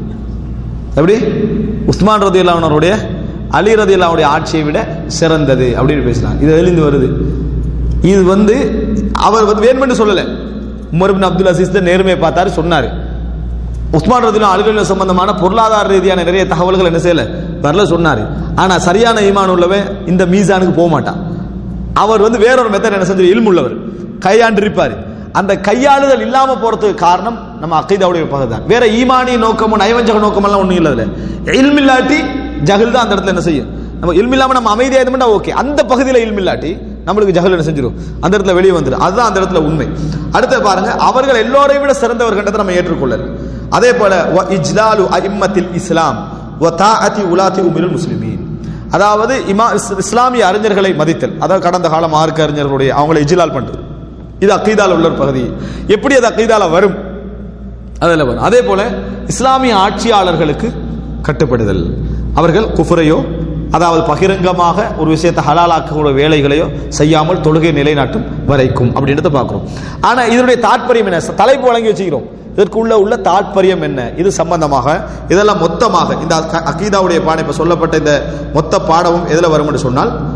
எப்படி உஸ்மான் ரதி அல்லாஹனுடைய அலி ரதி அல்லாவுடைய ஆட்சியை விட சிறந்தது அப்படின்னு பேசலாம் இது எதிலிருந்து வருது இது வந்து அவர் வந்து வேணுமென்று சொல்லல உமர் பின் அப்துல் அசீஸ் தான் நேர்மையை பார்த்தாரு சொன்னாரு உஸ்மான் ரதிலும் அலுவலக சம்பந்தமான பொருளாதார ரீதியான நிறைய தகவல்கள் என்ன செய்யல வரல சொன்னாரு ஆனா சரியான ஈமான் உள்ளவன் இந்த மீசானுக்கு போக மாட்டான் அவர் வந்து வேறொரு மெத்தட் என்ன செஞ்சு இல்மு உள்ளவர் கையாண்டு இருப்பாரு அந்த கையாளுதல் இல்லாம போறதுக்கு காரணம் நம்ம அக்கைதாவுடைய பகுதி தான் வேற ஈமானி நோக்கமும் நயவஞ்சக நோக்கம் எல்லாம் ஒண்ணும் இல்ல அதுல இல்மில்லாட்டி ஜஹில் தான் அந்த இடத்துல என்ன செய்யும் நம்ம இல்மில்லாம நம்ம அமைதியா இருந்தோம்னா ஓகே அந்த பகுதியில இல்மில்லாட்டி நம்மளுக்கு ஜஹல் என்ன செஞ்சிடும் அந்த இடத்துல வெளியே வந்துடும் அதுதான் அந்த இடத்துல உண்மை அடுத்து பாருங்க அவர்கள் எல்லோரை விட சிறந்தவர்கிட்ட நம்ம ஏற்றுக்கொள்ளல் அதே போல வ இஜ்லாலு அஇம்மத்தில் இஸ்லாம் வ தாஅதி உலாத்தி உமிருல் முஸ்லிமீன் அதாவது இமா இஸ்- இஸ்லாமிய அறிஞர்களை மதித்தல் அதாவது கடந்த கால மார்க்க அறிஞர்களுடைய அவங்களை இஜ்லால் பண்றது இது அக்கீதால உள்ள ஒரு பகுதி எப்படி அது அக்கீதால வரும் அதில் வரும் அதே போல இஸ்லாமிய ஆட்சியாளர்களுக்கு கட்டுப்படுதல் அவர்கள் குஃபரையோ அதாவது பகிரங்கமாக ஒரு விஷயத்தை ஹலாலாக்கக்கூடிய வேலைகளையோ செய்யாமல் தொழுகை நிலைநாட்டும் வரைக்கும் அப்படின்றத பார்க்கிறோம் ஆனா இதனுடைய தாற்பயம் என்ன தலைப்பு வழங்கி வச்சுக்கிறோம் இதற்குள்ள உள்ள தாற்பயம் என்ன இது சம்பந்தமாக இதெல்லாம் மொத்தமாக இந்த அக்க- அக்கீதாவுடைய பாடம் இப்ப சொல்லப்பட்ட இந்த மொத்த பாடமும் எதுல வரும் என்று சொன்னால்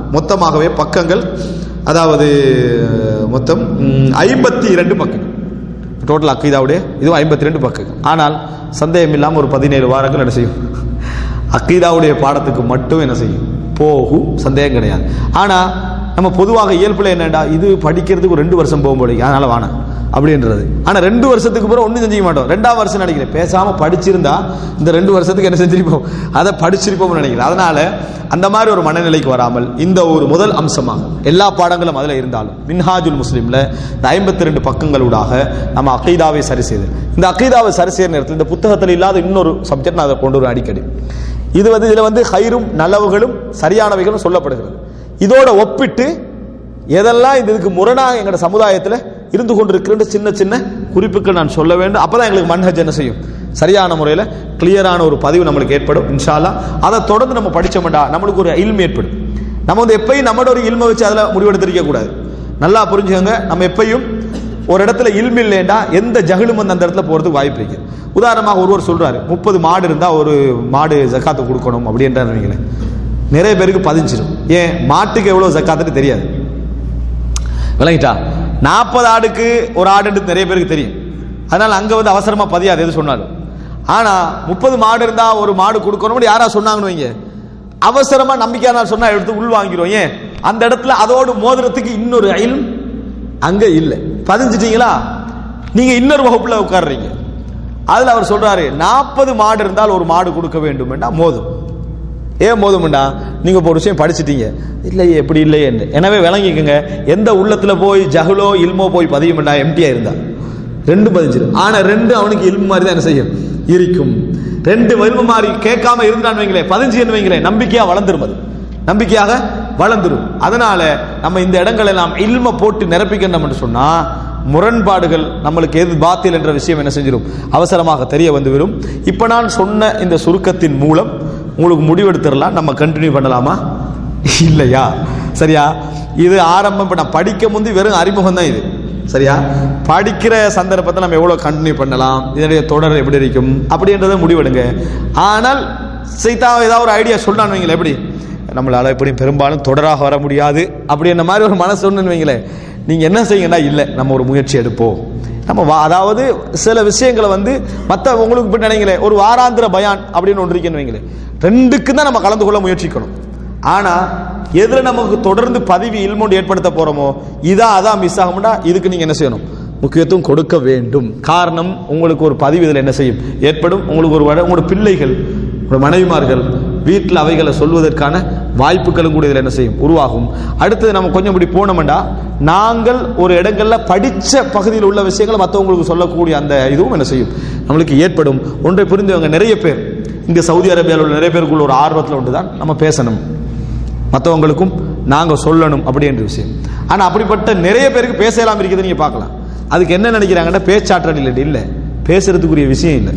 மொத்தமாகவே பக்கங்கள் அதாவது மொத்தம் ஐம்பத்தி இரண்டு பக்கங்கள் டோட்டல் அக்கீதாவுடைய இதுவும் ஐம்பத்தி ரெண்டு பக்கங்கள் ஆனால் சந்தேகம் இல்லாமல் ஒரு பதினேழு வாரங்கள் என்ன செய்யும் அக்கீதாவுடைய பாடத்துக்கு மட்டும் என்ன செய்யும் போகும் சந்தேகம் கிடையாது ஆனால் நம்ம பொதுவாக இயல்புல என்னடா இது படிக்கிறதுக்கு ஒரு ரெண்டு வருஷம் போகும்போது அதனால வானம் அப்படின்றது ஆனால் ரெண்டு வருஷத்துக்கு பிறகு ஒன்றும் செஞ்சுக்க மாட்டோம் ரெண்டாம் வருஷம் நினைக்கிறேன் பேசாமல் படிச்சிருந்தா இந்த ரெண்டு வருஷத்துக்கு என்ன செஞ்சிருப்போம் அதை படிச்சிருப்போம்னு நினைக்கிறேன் அதனால அந்த மாதிரி ஒரு மனநிலைக்கு வராமல் இந்த ஒரு முதல் அம்சமாக எல்லா பாடங்களும் அதில் இருந்தாலும் மின்ஹாஜுல் முஸ்லீமில் இந்த ஐம்பத்தி ரெண்டு பக்கங்களூடாக நம்ம அக்கீதாவை சரி செய்து இந்த அக்கீதாவை சரி செய்கிற நேரத்தில் இந்த புத்தகத்தில் இல்லாத இன்னொரு சப்ஜெக்ட் நான் அதை கொண்டு வரும் அடிக்கடி இது வந்து இதில் வந்து ஹைரும் நல்லவுகளும் சரியானவைகளும் சொல்லப்படுகிறது இதோட ஒப்பிட்டு எதெல்லாம் இந்த இதுக்கு முரணாக எங்களோட சமுதாயத்தில் இருந்து கொண்டிருக்கிற சின்ன சின்ன குறிப்புகள் நான் சொல்ல வேண்டும் அப்பதான் எங்களுக்கு மன்ஹஜ் என்ன செய்யும் சரியான முறையில் கிளியரான ஒரு பதிவு நம்மளுக்கு ஏற்படும் இன்ஷால்லா அதை தொடர்ந்து நம்ம படிச்சோம்டா நம்மளுக்கு ஒரு இல்மு ஏற்படும் நம்ம வந்து எப்பயும் நம்மளோட ஒரு இல்மை வச்சு அதில் முடிவெடுத்திருக்க கூடாது நல்லா புரிஞ்சுக்கோங்க நம்ம எப்பயும் ஒரு இடத்துல இல்மு இல்லைண்டா எந்த ஜகலும் வந்து அந்த இடத்துல போறதுக்கு வாய்ப்பு இருக்கு உதாரணமாக ஒருவர் சொல்றாரு முப்பது மாடு இருந்தா ஒரு மாடு ஜக்காத்து கொடுக்கணும் அப்படின்றாரு வைங்களேன் நிறைய பேருக்கு பதிஞ்சிடும் ஏன் மாட்டுக்கு எவ்வளவு ஜக்காத்துன்னு தெரியாது விளங்கிட்டா நாற்பது ஆடுக்கு ஒரு ஆடுன்றது நிறைய பேருக்கு தெரியும் அதனால அங்க வந்து அவசரமா பதியாது எது சொன்னாலும் ஆனா முப்பது மாடு இருந்தா ஒரு மாடு கொடுக்கணும் யாரா சொன்னாங்கன்னு வைங்க அவசரமா நம்பிக்கையான சொன்னா எடுத்து உள் வாங்கிடுவோம் ஏன் அந்த இடத்துல அதோடு மோதிரத்துக்கு இன்னொரு அயில் அங்க இல்லை பதிஞ்சிட்டீங்களா நீங்க இன்னொரு வகுப்புல உட்கார்றீங்க அதுல அவர் சொல்றாரு நாற்பது மாடு இருந்தால் ஒரு மாடு கொடுக்க வேண்டும் என்றா மோதும் ஏன் போதும்டா நீங்க இப்போ ஒரு விஷயம் படிச்சிட்டீங்க இல்லையே எப்படி இல்லையே எனவே விளங்கிக்கங்க எந்த உள்ளத்துல போய் ஜகுலோ இல்மோ போய் பதியும்டா எம்டியா இருந்தா ரெண்டு பதிஞ்சிடும் ஆனா ரெண்டு அவனுக்கு இல்மு மாதிரி தான் என்ன செய்யும் இருக்கும் ரெண்டு வல்மு மாதிரி கேட்காம இருந்தான்னு வைங்களேன் பதிஞ்சு வைங்களேன் நம்பிக்கையா வளர்ந்துரும் அது நம்பிக்கையாக வளர்ந்துரும் அதனால நம்ம இந்த இடங்கள் எல்லாம் இல்ம போட்டு நிரப்பிக்கணும் என்று சொன்னா முரண்பாடுகள் நம்மளுக்கு எது பாத்தில் என்ற விஷயம் என்ன செஞ்சிடும் அவசரமாக தெரிய வந்துவிடும் இப்ப நான் சொன்ன இந்த சுருக்கத்தின் மூலம் உங்களுக்கு முடிவெடுத்துடலாம் நம்ம கண்டினியூ பண்ணலாமா இல்லையா சரியா இது ஆரம்பம் இப்ப நான் படிக்க முந்தி வெறும் அறிமுகம் தான் இது சரியா படிக்கிற சந்தர்ப்பத்தை நம்ம எவ்வளவு கண்டினியூ பண்ணலாம் இதனுடைய தொடர் எப்படி இருக்கும் அப்படின்றத முடிவெடுங்க ஆனால் சைதா ஏதாவது ஒரு ஐடியா சொல்லான்னு வைங்களேன் எப்படி நம்மளால எப்படி பெரும்பாலும் தொடராக வர முடியாது அப்படின்ற மாதிரி ஒரு மனசு ஒண்ணுன்னு வைங்களேன் நீங்க என்ன செய்யுங்கன்னா இல்லை நம்ம ஒரு முயற்சி எடுப்போம் நம்ம வா- அதாவது சில விஷயங்களை வந்து மற்ற உங்களுக்கு இப்படி நினைங்களேன் ஒரு வாராந்திர பயான் அப்படின்னு ஒன்று இருக்குன்னு வைங்களேன் ரெண்டுக்கு தான் நம்ம கலந்து கொள்ள முயற்சிக்கணும் ஆனா எதுல நமக்கு தொடர்ந்து பதிவு இல்மோண்டு ஏற்படுத்த போறோமோ இதா அதான் மிஸ் ஆகும்டா இதுக்கு நீங்க என்ன செய்யணும் முக்கியத்துவம் கொடுக்க வேண்டும் காரணம் உங்களுக்கு ஒரு பதிவு இதில் என்ன செய்யும் ஏற்படும் உங்களுக்கு ஒரு வட- உங்களோட பிள்ளைகள் உங்களோட மனைவிமார்கள் வீட்டில் அவைகளை சொல்வதற்கான வாய்ப்புகளும் கூட இதில் என்ன செய்யும் உருவாகும் அடுத்தது நம்ம கொஞ்சம் இப்படி போனோம்டா நாங்கள் ஒரு இடங்கள்ல படிச்ச பகுதியில் உள்ள விஷயங்களை மற்றவங்களுக்கு சொல்லக்கூடிய அந்த இதுவும் என்ன செய்யும் நம்மளுக்கு ஏற்படும் ஒன்றை புரிந்தவங்க நிறைய பேர் இங்க சவுதி அரேபியாவில் உள்ள நிறைய பேருக்குள்ள ஒரு ஆர்வத்தில் ஒன்று தான் நம்ம பேசணும் மற்றவங்களுக்கும் நாங்க சொல்லணும் அப்படின்ற விஷயம் ஆனா அப்படிப்பட்ட நிறைய பேருக்கு பேசலாம் இருக்கிறது நீங்க பார்க்கலாம் அதுக்கு என்ன நினைக்கிறாங்கன்னா பேச்சாற்றல் இல்லை இல்லை பேசுறதுக்குரிய விஷயம் இல்லை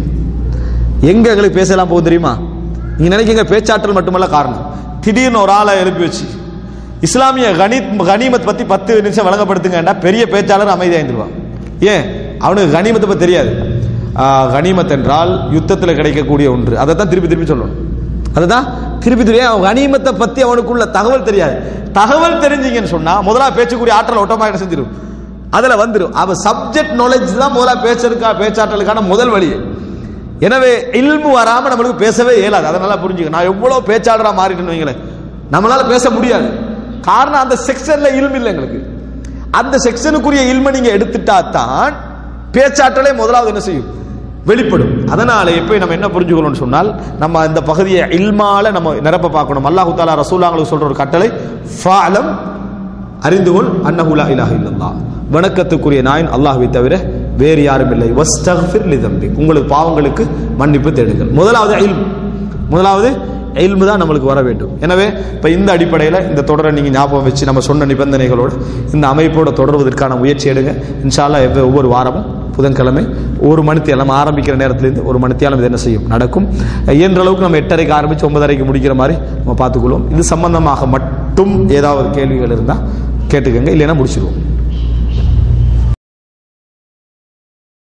எங்க எங்களுக்கு பேசலாம் போகும் தெரியுமா நீங்க நினைக்கிறீங்க பேச்சாற்றல் மட்டுமல்ல காரணம் திடீர்னு ஒரு ஆளை எழுப்பி வச்சு இஸ்லாமிய கனி கனிமத் பத்தி பத்து நிமிஷம் வழங்கப்படுத்துங்கன்னா பெரிய பேச்சாளர் அமைதியாயிருவான் ஏன் அவனுக்கு கனிமத்தை பத்தி தெரியாது ஆஹ், கனிமத் என்றால் யுத்தத்தில் கிடைக்கக்கூடிய ஒன்று அதை தான் திருப்பி திருப்பி சொல்லணும் அதுதான் திருப்பி திருப்பி அவன் கனிமத்தை பத்தி அவனுக்குள்ள தகவல் தெரியாது தகவல் தெரிஞ்சீங்கன்னு சொன்னா முதலா பேச்சக்கூடிய ஆற்றல் ஒட்டமாக என்ன செஞ்சிடும் அதுல வந்துடும் அவ சப்ஜெக்ட் நாலேஜ் தான் முதல்ல பேச்சருக்கா பேச்சாற்றலுக்கான முதல் வழி எனவே இல்மு வராம நம்மளுக்கு பேசவே இயலாது அதனால புரிஞ்சுக்க நான் எவ்வளவு பேச்சாளரா மாறிட்டேன்னு வைங்களேன் நம்மளால பேச முடியாது காரணம் அந்த செக்ஷன்ல இல்மு இல்லை எங்களுக்கு அந்த செக்ஷனுக்குரிய இல்மை நீங்க எடுத்துட்டா தான் பேச்சாற்றலே முதலாவது என்ன செய்யும் வெளிப்படும் அதனால எப்ப நம்ம என்ன புரிஞ்சுக்கணும்னு சொன்னால் நம்ம இந்த பகுதியை இல்மால நம்ம நிரப்ப பார்க்கணும் அல்லாஹு தாலா ரசூலாங்களுக்கு சொல்ற ஒரு கட்டளை ஃபாலம் அறிந்து கொள் அன்னஹுலா இலாஹ இல்லல்லாஹ் வணக்கத்துக்குரிய நாயன் அல்லாஹ்வை தவிர வேறு யாரும் இல்லை வஸ்தக்ஃபிர் லிதம்பி உங்களுக்கு பாவங்களுக்கு மன்னிப்பு தேடுங்கள் முதலாவது இல்ம் முதலாவது இல்மு தான் நம்மளுக்கு வர வேண்டும் எனவே இப்ப இந்த அடிப்படையில் இந்த தொடரை நீங்க ஞாபகம் வச்சு நம்ம சொன்ன நிபந்தனைகளோடு இந்த அமைப்போட தொடர்வதற்கான முயற்சி எடுங்க இன்ஷால்லா எவ்வ- ஒவ்வொரு வாரமும் புதன்கிழமை ஒரு மணித்தியாலம் நம்ம ஆரம்பிக்கிற நேரத்திலிருந்து ஒரு மணித்தியாலம் இது என்ன செய்யும் நடக்கும் இயன்ற அளவுக்கு நம்ம எட்டரைக்கு ஆரம்பிச்சு ஒன்பதரைக்கு முடிக்கிற மாதிரி நம்ம பார்த்துக்கொள்வோம் இது சம்பந்தமாக மட்டும் ஏதாவது கேள்விகள் இருந்தால் கேட்டுக்கோங்க இல்லைன்னா முடிச்சிருவோம்